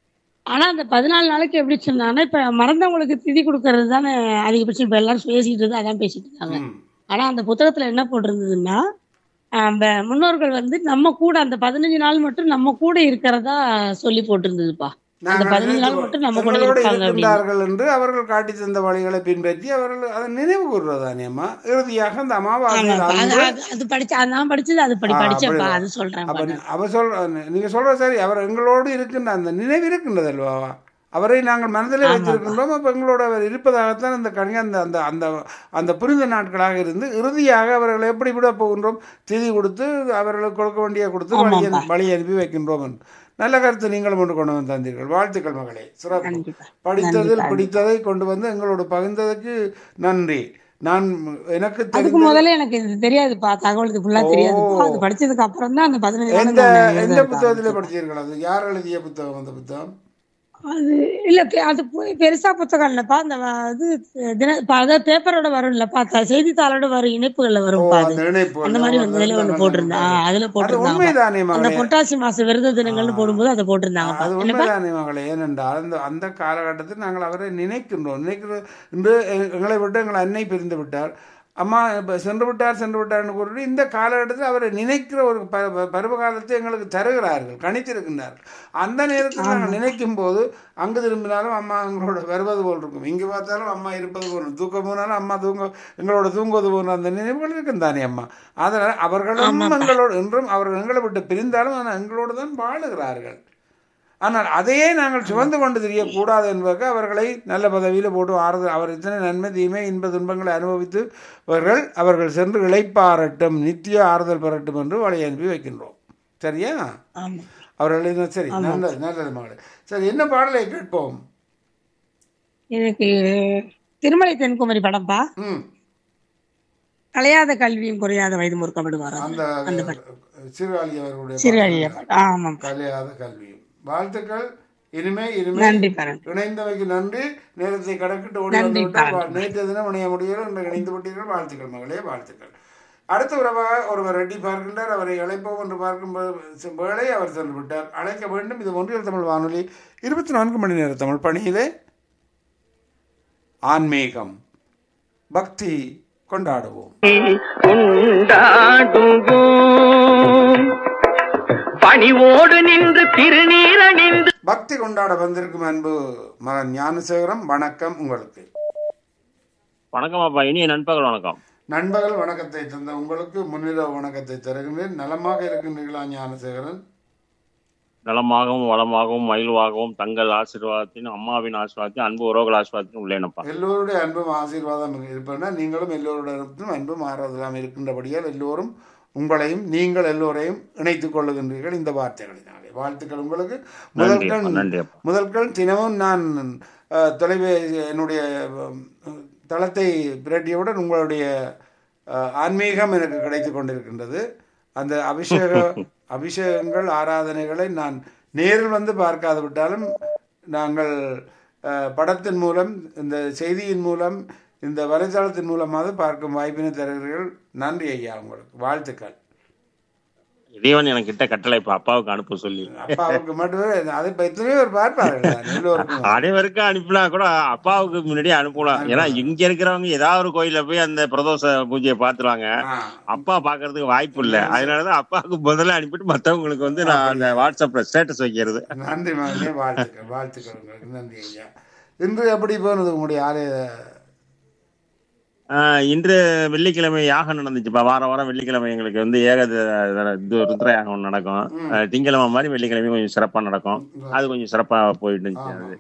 ஆனா அந்த பதினாலு நாளைக்கு எப்படி சொன்னாங்கன்னா இப்ப மறந்தவங்களுக்கு திதி கொடுக்கறது தானே அதிகபட்சம் இப்ப எல்லாரும் பேசிட்டு இருந்தா அதான் பேசிட்டு இருக்காங்க ம் ஆனா அந்த புத்தகத்துல என்ன போட்டிருந்ததுன்னா அந்த முன்னோர்கள் வந்து நம்ம கூட அந்த பதினஞ்சு நாள் மட்டும் நம்ம கூட இருக்கிறதா சொல்லி போட்டிருந்ததுப்பா அந்த நாங்கள் பதினஞ்சு நாள் நினைத்து- மட்டும் நம்ம கூட எங்களோடு இருப்பாங்க அப்படின்னு இருக்கின்றார்கள் என்று அவர்கள் காட்டி தந்த வழிகளை பின்பற்றி அவர்கள் அதை நினைவு கூறுறதானே அம்மா இறுதியாக அந்த அமாவாசை ஆமாப்பா அது அன்று அது- அது படிச்ச அது நான் படிச்சது அது படி ஆ, படிச்சேன்ப்பா அப்படி- அது சொல்றேன் அப்ப அவ சொல்ற நீங்க சொல்ற சரி அவர் எங்களோடு இருக்கின்ற அந்த நினைவு இருக்கின்றது அல்லவா அவரை நாங்கள் மனதிலே ஆமாப்பா. வைத்திருக்கின்றோம் அப்ப எங்களோட அவர் இருப்பதாகத்தான் அந்த கணி அந்த அந்த அந்த அந்த புரிந்த நாட்களாக இருந்து இறுதியாக அவர்களை எப்படி விட போகின்றோம் திதி கொடுத்து அவர்களுக்கு கொடுக்க வேண்டிய கொடுத்து வழி ஆமாப்பா. அனு- வழி அனுப்பி வைக்கின்றோம் என்று. நல்ல கருத்து நீங்களும் கொண்டு கொண்டு வந்து தந்தீர்கள் வாழ்த்துக்கள் மகளே சிறப்பு கண்டிப்பா படித்ததில் நன்றி. பிடித்ததை கொண்டு வந்து எங்களோட பகிர்ந்ததற்கு நன்றி நான் எனக்கு அதுக்கு தெரிந்த முதல்ல எனக்கு இது தெரியாதுப்பா தகவல் இது ஃபுல்லா தெரியாதுப்பா அது படிச்சதுக்கு அப்புறம் தான் அந்த பதினஞ்சு நாள் எந்த நான் எந்த எழுத புத்தகத்திலே படிச்சீர்கள் அது யார் எழுதிய புத்தகம் அந்த புத்தகம் அது இல்ல பெ- அது போய் பெருசா புத்தகம் இல்லப்பா அந்த வ- இது தின ப- அதாவது பேப்பரோட வரும் இல்லப்பா த- செய்தித்தாளோட வரும் இணைப்புகள்ல ஓ வரும்ப்பா அது அந்த இணைப்பு அந்த மாதிரி வந்து இதுல ஒண்ணு போட்டிருந்தா ஆ, அதுல அது போட்டிருந்தாங்க உண்மைதானே அந்த மகளே புரட்டாசி மாச விரத தினங்கள்னு போடும்போது அதை போட்டிருந்தாங்கப்பா அது என்னப்பா உண்மைதானே மகளே ஏனென்றால் அந்த அந்த காலகட்டத்தில் நாங்கள் அவரை நினைக்கின்றோம் நினைக்கிற இன்று எ- எங்களை விட்டு எங்கள் அன்னை பிரிந்து விட்டார் அம்மா இப்ப சென்று விட்டார் சென்று விட்டார்னு கூறிட்டு இந்த காலகட்டத்தில் அவரை நினைக்கிற ஒரு ப ப- பருவ காலத்தை எங்களுக்கு தருகிறார்கள் கணித்திருக்கின்றார்கள் அந்த நேரத்தில் நாங்கள் நினைக்கும் போது அங்கு திரும்பினாலும் அம்மா எங்களோட வருவது போல் இருக்கும் இங்கு பார்த்தாலும் அம்மா இருப்பது போல் இருக்கும். தூக்கம் போனாலும் அம்மா தூங்க எங்களோட தூங்குவது போன்ற அந்த நினைவுகள் இருக்கும் தானே அம்மா அதனால் அவர்களும் எங்களோடு என்றும் அவர்கள் எங்களை விட்டு பிரிந்தாலும் ஆனால் எங்களோடு தான் வாழுகிறார்கள் ஆனால் அதையே நாங்கள் சுமந்து கொண்டு தெரியக்கூடாது என்பதற்கு அவர்களை நல்ல பதவியில் போட்டு ஆறுதல் அவர் இத்தனை நன்மை தீமை இன்ப துன்பங்களை அனுபவித்து அவர்கள் அவர்கள் சென்று இளைப்பாறட்டும் நித்திய ஆறுதல் பெறட்டும் என்று வழி அனுப்பி வைக்கின்றோம் சரியா ஆமா அவர்கள் என்ன சரி நல்லது நல்லது மகளே சரி என்ன பாடலை கேட்போம் எனக்கு திருமலை தென்குமரி படம்ப்பா ம் கலையாத கல்வியும் குறையாத வயது முறுக்கப்படுவார் அந்த அந்த சிறுகாழி அவர்களுடைய சிறுகழிய பாடல். ஆமாம் கலையாத கல்வியும் வாழ்த்துக்கள் இனிமே இனிமே நன்றி பரன் இணைந்தவைக்கு நன்றி நேரத்தை கடக்கிட்டு ஓடி நன்றி, வந்து விட்டால் பாராட்டு. நேற்று தினம் இணைய முடியல இன்று இணைந்து விட்டீர்கள் வாழ்த்துக்கள் மகளே வாழ்த்துக்கள் அடுத்த உறவாக ஒருவர் ரெட்டி பார்க்கின்றார் அவரை அழைப்போம் என்று பார்க்கும் போ- வேளை அவர் சென்று விட்டார் அழைக்க வேண்டும் இது ஒன்றியல் தமிழ் வானொலி இருபத்தி நான்கு மணி நேர தமிழ் பணியிலே ஆன்மீகம் பக்தி கொண்டாடுவோம் கொண்டாடுவோம் பணிவோடு நின்று திருநீரணிந்து பக்தி கொண்டாட வந்திருக்கும் அன்பு மகன் ஞானசேகரம் வணக்கம் உங்களுக்கு வணக்கம் அப்பா இனிய நண்பகல் வணக்கம் நண்பர்கள் வணக்கத்தை தந்த உங்களுக்கு முன்னிரவு வணக்கத்தை தருகின்றேன் நலமாக இருக்கின்றீர்களா ஞானசேகரன் நலமாகவும் வளமாகவும் மகிழ்வாகவும் தங்கள் ஆசீர்வாதத்தின் அம்மாவின் ஆசீர்வாதத்தின் அன்பு உறவுகள் ஆசீர்வாதத்தின் உள்ளேனப்பா எல்லோருடைய அன்பும் ஆசீர்வாதம் இருப்பதுனா நீங்களும் எல்லோருடைய அன்பும் ஆறுதலாம் இருக்கின்றபடியால் எல்லோரும் உங்களையும் நீங்கள் எல்லோரையும் இணைத்துக் கொள்ளுகின்றீர்கள் இந்த வார்த்தைகளினாலே வாழ்த்துக்கள் உங்களுக்கு நன்றி முதல்கள் அப்பா நன்றி அப்பா முதல்கள் தினமும் நான் அஹ், தொலைபேசி என்னுடைய அஹ், தளத்தை பிரட்டியவுடன் உங்களுடைய அஹ், ஆன்மீகம் எனக்கு கிடைத்து கொண்டிருக்கின்றது அந்த அபிஷேக அபிஷேகங்கள் ஆராதனைகளை நான் நேரில் வந்து பார்க்காது விட்டாலும் நாங்கள் அஹ், படத்தின் மூலம் இந்த செய்தியின் மூலம் இந்த வலைத்தளத்தின் மூலமாக பார்க்கும் வாய்ப்பினை தருகிறீர்கள் நன்றி ஐயா உங்களுக்கு வாழ்த்துக்கள் இறைவன் எனக்கு கிட்ட கட்டளை இப்ப அப்பாவுக்கு அனுப்ப சொல்லி அப்பாவுக்கு மட்டுமே அதை இப்ப எத்தனையோ பேர் பார்ப்பார்கள் தான், எல்லோருக்கும் அனைவருக்கும் அனுப்பினா கூட அப்பாவுக்கு முன்னாடியே அனுப்பலாம் ஏன்னா இங்க இருக்கிறவங்க ஏதாவது ஒரு கோயில்ல போய் அந்த பிரதோஷ பூஜையை பாத்துருவாங்க ஆ. அப்பா பாக்குறதுக்கு வாய்ப்பு இல்ல அதனாலதான் அப்பாவுக்கு முதல்ல அனுப்பிட்டு மத்தவங்களுக்கு வந்து நான் அந்த வாட்ஸ்அப்ல ஸ்டேட்டஸ் வைக்கிறது நன்றி மகனே வாழ்த்துக்கள் வாழ்த்துக்கள் உங்களுக்கு நன்றி ஐயா இன்று எப்படி போனது உங்களுடைய ஆலய ஆஹ் இன்று வெள்ளிக்கிழமை யாகம் நடந்துச்சுப்பா வாரம் வாரம் வெள்ளிக்கிழமை எங்களுக்கு வந்து ஏக த- இது ருத்ர யாகம் நடக்கும் ஆஹ் திங்கட்கிழமை மாதிரி வெள்ளிக்கிழமை கொஞ்சம் சிறப்பா நடக்கும் அது கொஞ்சம் சிறப்பா போயிட்டு இருந்துச்சு அது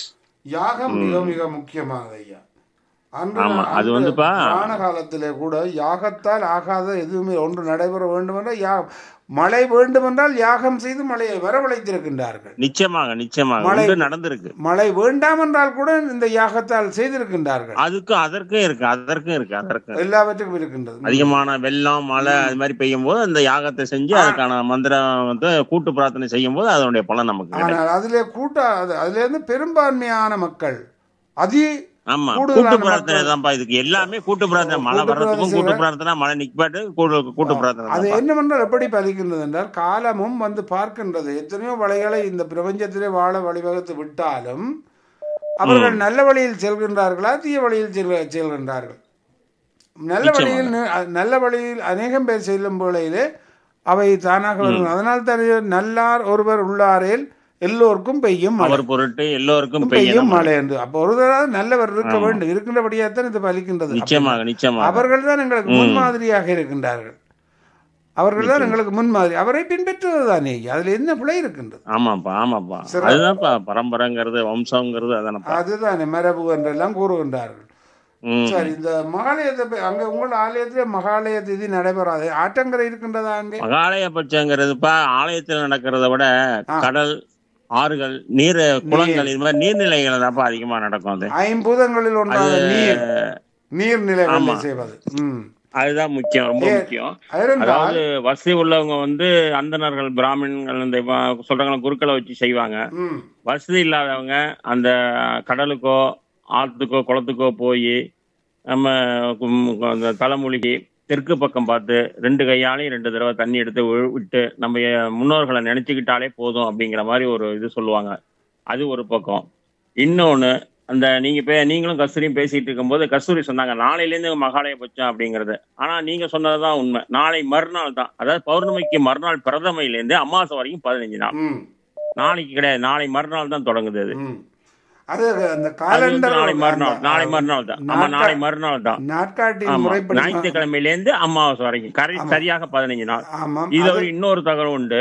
யாகம் மிக மிக முக்கியமானது ஐயா அன்று ஆமா, அது அன்று வந்துப்பா- புராண காலத்திலே கூட யாகத்தால் ஆகாத எதுவுமே ஒன்று நடைபெற வேண்டும் என்றால் யா மழை வேண்டுமென்றால் யாகம் செய்து மழையை வரவழைத்திருக்கின்றார்கள் நிச்சயமாக நிச்சயமாக மழை- உண்டு நடந்திருக்கு மழை வேண்டாம் என்றால் கூட இந்த யாகத்தால் செய்திருக்கின்றார்கள் அதுக்கும் அதற்கும் இருக்கு அதற்கும் இருக்கு அதற்கும் எல்லாவற்றுக்கும் இருக்கின்றது அதிகமான வெள்ளம் மழை அது மாதிரி பெய்யும் போது அந்த யாகத்தை செஞ்சு அதுக்கான மந்திரம் வந்து கூட்டு பிரார்த்தனை செய்யும் போது அதனுடைய பலன் நமக்கு கிடைக்கும் ஆனால் அதிலே கூட்ட அது- அதுல இருந்து பெரும்பான்மையான மக்கள் அதி ஆமா கூடுதலான கூட்டு பிரார்த்தனை மக்கள் தான்ப்பா இதுக்கு எல்லாமே கூட்டு பிரார்த்தனை மழை கூட்டு வர்றதுக்கும் பிரார்த்தனை கூட்டு செய்வேன். பிரார்த்தனை மழை நிப்பாட்டு கூட்டு கூட்டு பிரார்த்தனை அது தான்ப்பா. என்னவென்றால் எப்படி பதிக்கின்றது என்றால் காலமும் வந்து பார்க்கின்றது எத்தனையோ வழிகளை இந்த பிரபஞ்சத்திலே வாழ வழிவகுத்து விட்டாலும் அவர்கள் நல்ல வழியில் செல்கின்றார்களா தீய வழியில் செல் செல்கின்றார்கள் நல்ல நிச்சயமாக. வழியில் நி- நல்ல வழியில் அநேகம் பேர் செல்லும் வேளையிலே அவை தானாக வரும் அதனால் தான் இது நல்லார் ஒருவர் உள்ளாரேல் எல்லோருக்கும் பெய்யும் மழை அவர் பொருட்டு எல்லோருக்கும் பெய்யும் பெய்யும் மழை என்று அப்போ ஒருவராக நல்லவர் இருக்க ஆமா. வேண்டும் இருக்கின்றபடியாத்தான் இது பலிக்கின்றது நிச்சயமாக நிச்சயமாக அவர்கள் தான் எங்களுக்கு ம். முன்மாதிரியாக இருக்கின்றார்கள் அவர்கள் தான் எங்களுக்கு முன்மாதிரி அவரை பின்பற்றுவது தானே அதுல என்ன பிழை இருக்கின்றது ஆமாப்பா ஆமாப்பா சிற- அதுதான்ப்பா பரம்பரைங்கிறது வம்சங்கிறது அதானப்பா அதுதானே மரபு என்றெல்லாம் கூறுகின்றார்கள் ம். சரி இந்த மகாலயத்தை ப- அங்க உங்கள் ஆலயத்திலே மகாலய திதி நடைபெறாது ஆற்றங்கரை இருக்கின்றதா அங்கே மகாலய பட்சங்கிறதுப்பா ஆலயத்தில் நடக்கிறத விட கடல் ஆறுகள் நீர் குளங்கள் இது மாதிரி நீர்நிலைகள் தான்ப்பா அதிகமா நடக்கும் அது ஐம்பூதங்களில் ஒன்றாக அது நீர் நீர்நிலைகளை ஆமா. செய்வது ம் அதுதான் முக்கியம் ரொம்ப ஏ, முக்கியம் இருந்தால் அதாவது வசதி உள்ளவங்க வந்து அந்தணர்கள் பிராமணர்கள் இந்த இவ- சொல்றாங்க குருக்களை வச்சு செய்வாங்க ம் வசதி இல்லாதவங்க அந்த கடலுக்கோ ஆத்துக்கோ குளத்துக்கோ போய் நம்ம கும்- அந்த தலைமொழிகி தெற்கு பக்கம் பார்த்து ரெண்டு கையாலையும் ரெண்டு தடவை தண்ணி எடுத்து வி- விட்டு நம்ம எ- முன்னோர்களை நினைச்சுக்கிட்டாலே போதும் அப்படிங்கிற மாதிரி ஒரு இது சொல்லுவாங்க அது ஒரு பக்கம் இன்னொன்னு அந்த நீங்க பே நீங்களும் கஸ்தூரியும் பேசிட்டு இருக்கும்போது கஸ்தூரி சொன்னாங்க நாளையில இருந்து மகாலய பட்சம் அப்படிங்கிறது ஆனா நீங்க சொன்னதுதான் உண்மை நாளை மறுநாள் தான் அதாவது பௌர்ணமிக்கு மறுநாள் பிரதமையில இருந்து அமாவாசை வரைக்கும் பதினஞ்சு நாள் ம் நாளைக்கு கிடையாது நாளை மறுநாள் தான் தொடங்குது அது ம் அது அந்த அது வந்து காலண்டர் நாளை மறுநாள் நாளை மறுநாள் தான் ஆமா நாட்கா- நாளை மறுநாள் தான் நாட்காட்டியின் ஆமா முறைப்படி ஞாயிற்றுக்கிழமையில இருந்து அமாவாசை வரைக்கும் கரை சரியாக பதினஞ்சு நாள் ஆமாம் இது அது- ஒரு இன்னொரு தகவல் உண்டு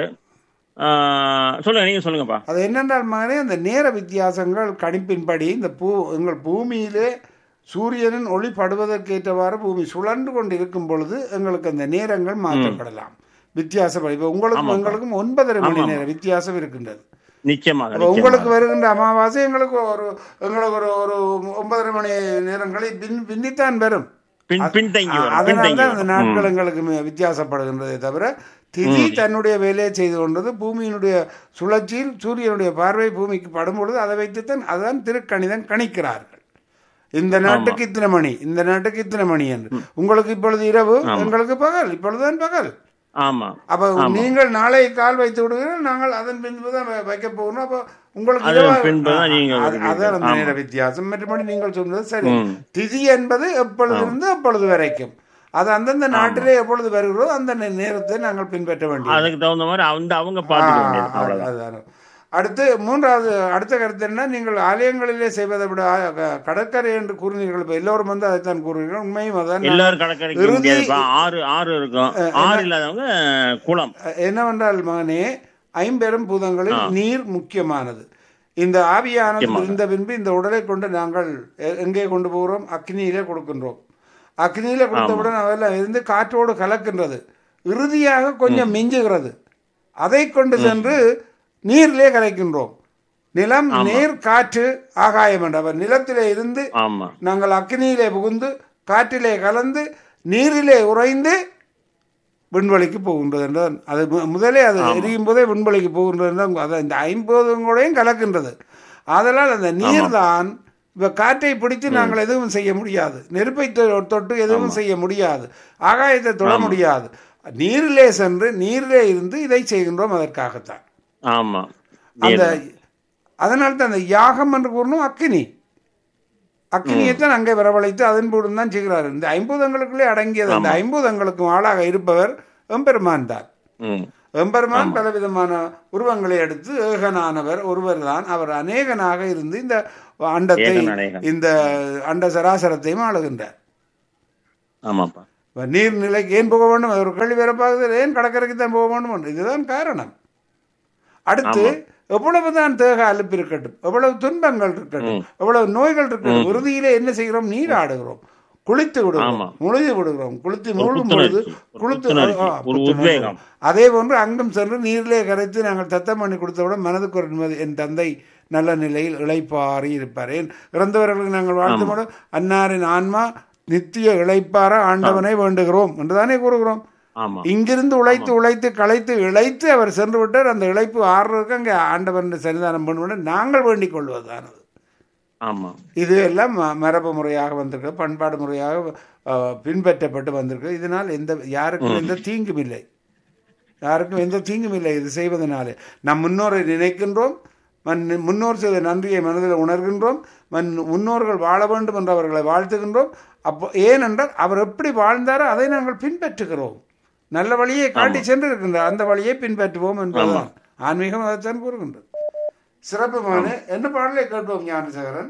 ஆஹ் சொல்லுங்க நீங்க சொல்லுங்கப்பா அது என்னென்றால் மகனே அந்த நேர வித்தியாசங்கள் கணிப்பின்படி இந்த பூ எங்கள் பூமியிலே சூரியனின் ஒளி படுவதற்கேற்றவாறு பூமி சுழன்று கொண்டு இருக்கும் பொழுது எங்களுக்கு அந்த நேரங்கள் மாற்றப்படலாம் வித்தியாசப்படி இப்போ உங்களுக்கும் ஆமாப்பா. எங்களுக்கும் ஒன்பதரை மணி ஆமாம். நேரம் வித்தியாசம் இருக்கின்றது நிச்சயமாக அப்போ உங்களுக்கு நிச்சயமாக வருகின்ற அமாவாசை எங்களுக்கு ஒரு எங்களுக்கு ஒரு ஒரு ஒன்பதரை மணி நேரங்களை பின் பின்னித்தான் வரும் பின் பின்தங்கி வரும் அதனால பின்தங்கி தான் அந்த வரும் நாட்கள் ம். எங்களுக்கு மி- வித்தியாசப்படுகின்றதே தவிர திதி தன்னுடைய வேலையை செய்து கொண்டது பூமியினுடைய சுழற்சியில் சூரியனுடைய பார்வை பூமிக்கு படும் பொழுது அதை வைத்துத்தான் அதுதான் திருக்கணிதம் கணிக்கிறார்கள் இந்த நாட்டுக்கு இத்தனை மணி இந்த நாட்டுக்கு இத்தனை மணி என்று உங்களுக்கு இப்பொழுது இரவு ஆமா. எங்களுக்கு பகல் இப்பொழுதுதான் பகல் ஆமா அப்ப ஆமா. நீங்கள் நாளை கால் வைத்து விடுவீர்கள் நாங்கள் அதன் பின்பு தான் வ- வைக்க போகணும் அப்போ உங்களுக்கு அதன் இரவா- பின்புதான் ஆ, நீங்க அது- வருவீர்கள். அதான் அந்த ஆமா. நேர வித்தியாசம் மற்றபடி நீங்கள் சொன்னது சரி ம். திதி என்பது எப்பொழுது இருந்து எப்பொழுது வரைக்கும் அது அந்தந்த நாட்டிலே எப்பொழுது வருகிறதோ அந்த நே- நேரத்தை நாங்கள் பின்பற்ற வேண்டியது அதுக்கு தகுந்த மாதிரி அந்த அவங்க பாத்துக்க வேண்டியது ஆ, அவ்வளவுதான் அதுதான். அடுத்து மூன்றாவது அடுத்த கருத்து என்ன நீங்கள் ஆலயங்களிலே செய்வதை விட ஆ, க- கடற்கரை என்று கூறினீர்கள் இப்ப எல்லோரும் வந்து அதைத்தான் கூறுவீர்கள் உண்மையும் அதான் எல்லாரும் கடற்கரைக்கு இறுதி- முடியாதுப்பா ஆறு ஆறு இருக்கும் ஆறு இல்லாதவங்க குளம் என்னவென்றால் மகனே ஐம்பெரும் பூதங்களில் நீர் முக்கியமானது இந்த ஆவியானது முக்கியமானது. இருந்த பின்பு இந்த உடலை கொண்டு நாங்கள் எ- எங்கே கொண்டு போகிறோம் அக்னியிலே கொடுக்கின்றோம் அக்னியில கொடுத்தவுடன் அதெல்லாம் இருந்து காற்றோடு கலக்கின்றது இறுதியாக கொஞ்சம் மிஞ்சுகிறது அதை கொண்டு சென்று நீரிலே கலைக்கின்றோம் நிலம் நீர் காற்று ஆகாயம் என்றவர் நிலத்திலே இருந்து ஆமா நாங்கள் அக்னியிலே புகுந்து காற்றிலே கலந்து நீரிலே உறைந்து விண்வெளிக்கு போகின்றது என்றால் அது மு- முதலே அது எரியும் போதே விண்வெளிக்கு போகின்றது என்றால் அது இந்த ஐம்பதுங்களையும் கலக்கின்றது ஆதலால் அந்த நீர் தான் இப்ப காற்றை பிடித்து நாங்கள் எதுவும் செய்ய முடியாது நெருப்பை தொ- தொட்டு எதுவும் செய்ய முடியாது ஆகாயத்தை தொட முடியாது நீரிலே சென்று நீரிலே இருந்து இதை செய்கின்றோம் அதற்காகத்தான் ஆமா அந்த நீர். அதனால தான் அந்த யாகம் என்று கூறணும் அக்கினி அக்கினியைத்தான் அங்கே வரவழைத்து அதன் போடும் தான் செய்கிறார் இந்த ஐம்பூதங்களுக்குள்ளே அடங்கியது அந்த ஐம்பூதங்களுக்கும் ஆளாக இருப்பவர் எம்பெருமான் தான் ம். எம்பெருமான் பலவிதமான உருவங்களை எடுத்து ஏகனானவர் ஒருவர் தான் அவர் அநேகனாக இருந்து இந்த அண்டத்தை ஏகநாயகன். இந்த அண்ட சராசரத்தையும் ஆளுகின்றார் ஆமாப்பா இப்ப நீர்நிலைக்கு ஏன் போக வேண்டும் அது ஒரு கேள்வி வேற பார்க்குது ஏன் கடற்கரைக்கு தான் போக வேண்டும் என்று. இதுதான் காரணம் அடுத்து எவ்வளவு தான் தேக அலுப்பு இருக்கட்டும் எவ்வளவு துன்பங்கள் இருக்கட்டும் எவ்வளவு நோய்கள் இருக்கட்டும் இறுதியிலே என்ன செய்கிறோம் நீராடுகிறோம் குளித்து விடுகிறோம் ஆமா. முழுதி விடுகிறோம் குளித்து ஒரு மூழ்கும் பொழுது புத்துணர்ச்சி, ஒரு குளித்து புத்துணர்ச்சி, ஆ, ஒரு புத்துணர்ச்சி. உத்வேகம். அதே போன்று அங்கும் சென்று நீரிலே கரைத்து நாங்கள் தத்தம் பண்ணி கொடுத்தவுடன் மனதுக்கு ஒரு நிம்மதி என் தந்தை நல்ல நிலையில் இளைப்பாறி இருப்பார் ஏன் இறந்தவர்களுக்கு நாங்கள் வாழ்த்து ஆமா. மூலம் அன்னாரின் ஆன்மா நித்திய இளைப்பார ஆண்டவனை வேண்டுகிறோம் என்றுதானே கூறுகிறோம் ஆமா இங்கிருந்து உழைத்து உழைத்து களைத்து இழைத்து அவர் சென்று விட்டார் அந்த இழைப்பு ஆறுறதுக்கு அங்கே ஆண்டவன் சன்னிதானம் பண்ணுவோம் நாங்கள் வேண்டிக் கொள்வதானது ஆமா இது எல்லாம் ம- மரபு முறையாக வந்திருக்கு பண்பாடு முறையாக அஹ், பின்பற்றப்பட்டு வந்திருக்கு இதனால் எந்த யாருக்கும் எந்த தீங்கும் இல்லை யாருக்கும் எந்த தீங்கும் இல்லை இது செய்வதனாலே நம் முன்னோரை நினைக்கின்றோம் மன் முன்னோர் செய்த நன்றியை மனதில் உணர்கின்றோம் மன் முன்னோர்கள் வாழ வேண்டும் என்று அவர்களை வாழ்த்துகின்றோம் அப்போ ஏனென்றால் அவர் எப்படி வாழ்ந்தாரோ அதை நாங்கள் பின்பற்றுகிறோம் நல்ல வழியை காட்டி சென்று இருக்கின்றார் அந்த வழியை பின்பற்றுவோம் என்பதுதான் ஆன்மீகம் அதைத்தான் கூறுகின்றது சிறப்புமான என்ன பாடலை கேட்போம் ஞானசேகரன்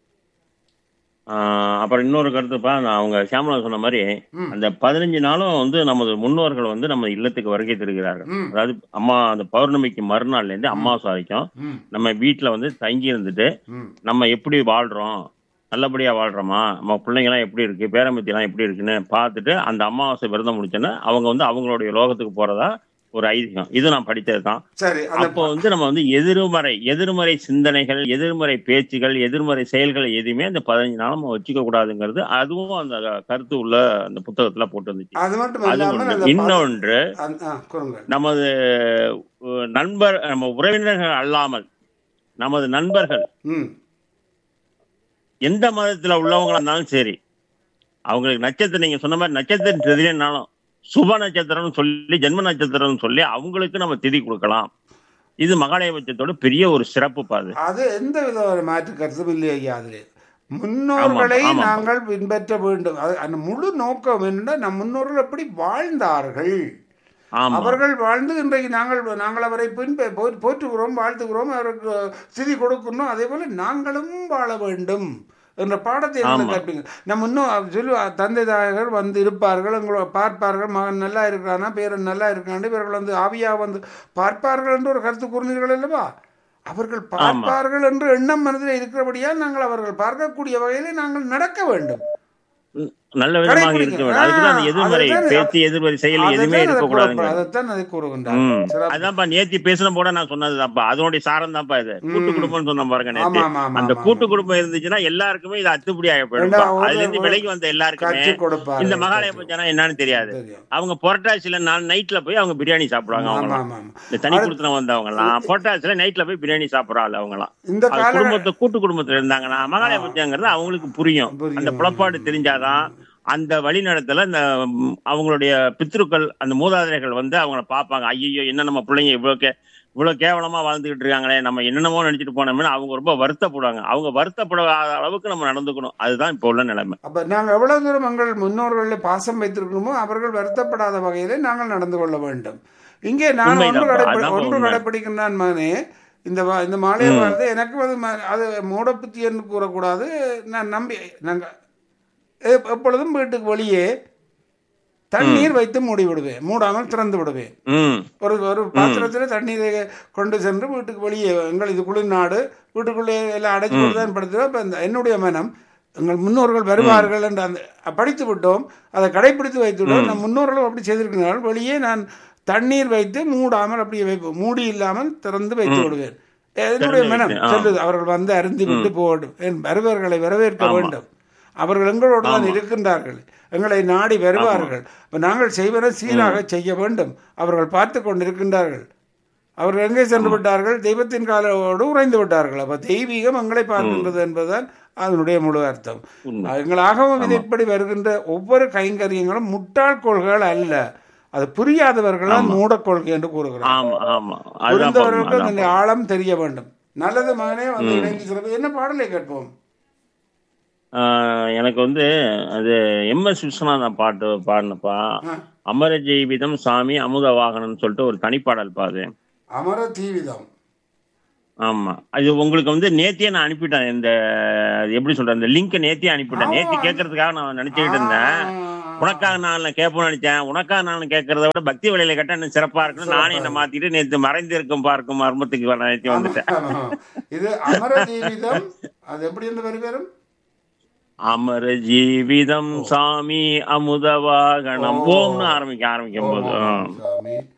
ஆஹ் அப்புறம் இன்னொரு கருத்துப்பா நான் அவங்க சியாமலா சொன்ன மாதிரி ம். அந்த பதினஞ்சு நாளும் வந்து நமது முன்னோர்கள் வந்து நம்ம இல்லத்துக்கு வருகை தருகிறார்கள் ம். அதாவது அம்மா அந்த பௌர்ணமிக்கு மறுநாள்ல இருந்து அமாவாசை வரைக்கும் ம் நம்ம வீட்டுல வந்து தங்கி இருந்துட்டு ம் நம்ம எப்படி வாழ்றோம் நல்லபடியா வாழ்றோமா நம்ம பிள்ளைங்கலாம் எப்படி இருக்கு பேரம்பத்தி எல்லாம் எப்படி இருக்குன்னு பார்த்துட்டு அந்த அமாவாசை விரதம் முடிச்சோன்னா அவங்க வந்து அவங்களுடைய லோகத்துக்கு போறதா ஒரு ஐதீகம் இது நான் படித்தது தான் சரி அந்த அப்போ வந்து நம்ம வந்து எதிர்மறை எதிர்மறை சிந்தனைகள் எதிர்மறை பேச்சுகள் எதிர்மறை செயல்கள் எதுவுமே அந்த பதினஞ்சு நாள் நம்ம வச்சுக்க கூடாதுங்கிறது அதுவும் அந்த கருத்து உள்ள அந்த புத்தகத்துல போட்டு வந்துச்சு அது மட்டும் அது இல்லாமல் ஒன்று அந்த பா- இன்னொன்று அந்த- ஆ, கூறுங்கள் நமது அஹ், நண்பர் நம்ம உறவினர்கள் அல்லாமல் நமது நண்பர்கள் ம் எந்த மதத்துல உள்ளவங்களா இருந்தாலும் சரி அவங்களுக்கு நட்சத்திரம் நீங்க சொன்ன மாதிரி நட்சத்திரம் தெரியலனாலும் சுப நட்சத்திரம்னு சொல்லி ஜென்ம நட்சத்திரம்னு சொல்லி அவங்களுக்கு நம்ம திதி கொடுக்கலாம் இது மகாலயபட்சத்தோட பெரிய ஒரு சிறப்பு பாது அது எந்த வித ஒரு மாற்று கருத்தும் இல்லை ஐயா அதில் முன்னோர்களை ஆமாம், ஆமாம். நாங்கள் பின்பற்ற வேண்டும் அது அந்த முழு நோக்கம் என்னன்னா நம் முன்னோர்கள் எப்படி வாழ்ந்தார்கள் ஆமா அவர்கள் வாழ்ந்து இன்றைக்கு நாங்கள் நாங்கள் அவரை பின்ப போ- போற்றுகிறோம் வாழ்த்துகிறோம் அவருக்கு சிதி கொடுக்கணும் அதே போல நாங்களும் வாழ வேண்டும் என்ற பாடத்தை எங்களுக்கு ஆமா. கற்பிங்க நம்ம இன்னும் சொல்லு தந்தை தாயகர் வந்து இருப்பார்கள் உங்களை பார்ப்பார்கள் மகன் நல்லா இருக்கிறானா பேரன் நல்லா இருக்கான்னு இவர்கள் வந்து ஆவியா வந்து பார்ப்பார்கள் என்று ஒரு கருத்து கூறினீர்கள் அல்லவா அவர்கள் பார்ப்பார்கள் என்று எண்ணம் மனதில் இருக்கிறபடியால் நாங்கள் அவர்கள் பார்க்கக்கூடிய வகையிலே நாங்கள் நடக்க வேண்டும் நல்ல விதமாக கடைபிடிக்க. இருக்க வேண்டும் அதுக்குதான் அந்த ஆ, எதிர்மறை அதுதான் பேச்சு எதிர்மறை செயல் எதுவுமே அதைத்தான் அதை இருக்கக்கூடாதுங்க கூற- அதைத்தான் அதை கூறுகின்றார் ம். சிறப்பு. அதான்ப்பா நேத்தி பேசின போட நான் சொன்னதுதான்ப்பா அதனுடைய சாரம் தான்ப்பா இது கூட்டு குடும்பம்னு சொன்ன பாருங்க ஆமா நேத்து ஆமா ஆமா அந்த ஆமா. கூட்டு குடும்பம் இருந்துச்சுன்னா எல்லாருக்குமே இது அத்துப்படி ஆகி போயிடும் ரெண்டாவது அதுல இருந்து ஒரு- விலைக்கு வந்த எல்லாருக்குமே கற்றுக் கொடுப்பார் இந்த மகாலய பட்சம்னா என்னன்னு தெரியாது தெரியும். அவங்க புரட்டாசியில நாள் நைட்ல போய் அவங்க பிரியாணி சாப்பிடுவாங்க ஆமா அவங்க ஆமா ஆமா இந்த தனி கொடுத்துன வந்தவங்க எல்லாம் புரட்டாசில நைட்ல போய் பிரியாணி சாப்பிடறாள் அவங்க எல்லாம் இந்த அது கால குடும்பத்தை கூட்டு குடும்பத்துல இருந்தாங்கன்னா மகாலய பட்சங்கிறது அவங்களுக்கு புரியும் புரியும். அந்த புலப்பாடு தெரிஞ்சாதான் அந்த வழிநடத்தல இந்த ம், அவங்களுடைய பித்ருக்கள் அந்த மூதாதையர்கள் வந்து அவங்கள பார்ப்பாங்க ஐயோ என்ன நம்ம பிள்ளைங்க இவ்வளவு கே இவ்வளவு கேவலமா வாழ்ந்துகிட்டு இருக்காங்களே நம்ம என்னென்னமோ நினைச்சிட்டு போனோம்னு அவங்க ரொம்ப வருத்தப்படுவாங்க அவங்க வருத்தப்படாத அளவுக்கு நம்ம நடந்துக்கணும் அதுதான் இப்போ உள்ள நிலைமை அப்ப நாங்கள் எவ்வளவு தூரம் எங்கள் முன்னோர்களில் பாசம் வைத்திருக்கணுமோ அவர்கள் வருத்தப்படாத வகையிலே நாங்கள் நடந்து கொள்ள வேண்டும் இங்கே நான் ஒன்று உண்மைதான்ப்பா. கடைப்பி அதான்ப்பா ஒன்று உண்மை. கடைப்பிடிக்கின்றான் மகனே இந்த வா- இந்த மாலையை ம். வருது எனக்கு அது ம- அது மூடப்புத்தி என்று கூறக்கூடாது நான் நம்பி நாங்கள் எப்- எப்பொழுதும் வீட்டுக்கு வெளியே தண்ணீர் வைத்து மூடி விடுவேன் மூடாமல் திறந்து விடுவேன் ம் ஒரு ஒரு பாத்திரத்தில் தண்ணீரை கொண்டு சென்று வீட்டுக்கு வெளியே எங்கள் இது குளிர்நாடு வீட்டுக்குள்ளே எல்லாம் அடைச்சு கொண்டு தான் படுத்துவோம் இப்போ இந்த என்னுடைய மனம் எங்கள் முன்னோர்கள் வருவார்கள் என்று அந்த படித்து விட்டோம் அதை கடைப்பிடித்து வைத்து விட்டோம் நம் முன்னோர்களும் அப்படி செய்திருக்கிறார்கள் வெளியே நான் தண்ணீர் வைத்து மூடாமல் அப்படியே வைப்போம் மூடி இல்லாமல் திறந்து வைத்து விடுவேன் என்னுடைய திறந்து மனம் வைத்து, ஆ. சொல்லுது அவர்கள் வந்து அருந்தி விட்டு போகட்டும் என் வருவர்களை வரவேற்க ஆமா. வேண்டும் அவர்கள் எங்களோடு தான் ஆமா. இருக்கின்றார்கள் எங்களை நாடி வருவார்கள் அப்ப நாங்கள் செய்வதை சீராக செய்ய வேண்டும் அவர்கள் பார்த்து கொண்டிருக்கின்றார்கள் அவர்கள் எங்கே சென்று விட்டார்கள் தெய்வத்தின் காலோடு உறைந்து விட்டார்கள் அப்ப தெய்வீகம் எங்களை பார்க்கின்றது என்பதுதான் அதனுடைய முழு அர்த்தம் உண்மை. எங்களாகவும் விதைப்படி வருகின்ற ஒவ்வொரு கைங்கரியங்களும் முட்டாள் கொள்கைகள் அல்ல அது புரியாதவர்களால் மூடக் கொள்கை என்று கூறுகிறோம் ஆமா ஆமா அதுதான் புரிந்தவர்களுக்கு அதான் அதனுடைய ஆழம் தெரிய வேண்டும் நல்லது மகனே வந்து இணைந்து சிறப்பு என்ன பாடலை கேட்போம் ஆஹ் எனக்கு வந்து அது எம் எஸ் விஸ்வநாதன் பாட்டு பாடினப்பா ஆ. அமர ஜீவிதம் சாமி அமுத வாகனம்னு சொல்லிட்டு ஒரு தனிப்பாடல் பாது அமர தீவிதம் ஆமா அது உங்களுக்கு வந்து நேத்தியே நான் அனுப்பிட்டேன் இந்த எப்படி சொல்றேன் இந்த லிங்க் நேத்தியே அனுப்பிட்டேன் நேத்தி கேட்கறதுக்காக நான் நினைச்சுக்கிட்டு இருந்தேன் உனக்காக நான் கேட்போம்னு நினைச்சேன் உனக்காக நான் கேட்கறத விட பக்தி வழியில கேட்டா இன்னும் சிறப்பா இருக்குன்னு நானே என்ன மாத்திட்டு நேத்து மறைந்து இருக்கும் பார்க்கும் மர்மத்துக்கு வர நேத்தி வந்துட்டேன் இது அமர ஜீவிதம் அது எப்படி என்று வரி பெறும் அமர ஜீவிதம் சாமி அமுதவாகனம் ஓம்னு ஆரம்பிக்க ஆரம்பிக்கும் போது ஆ. சாமி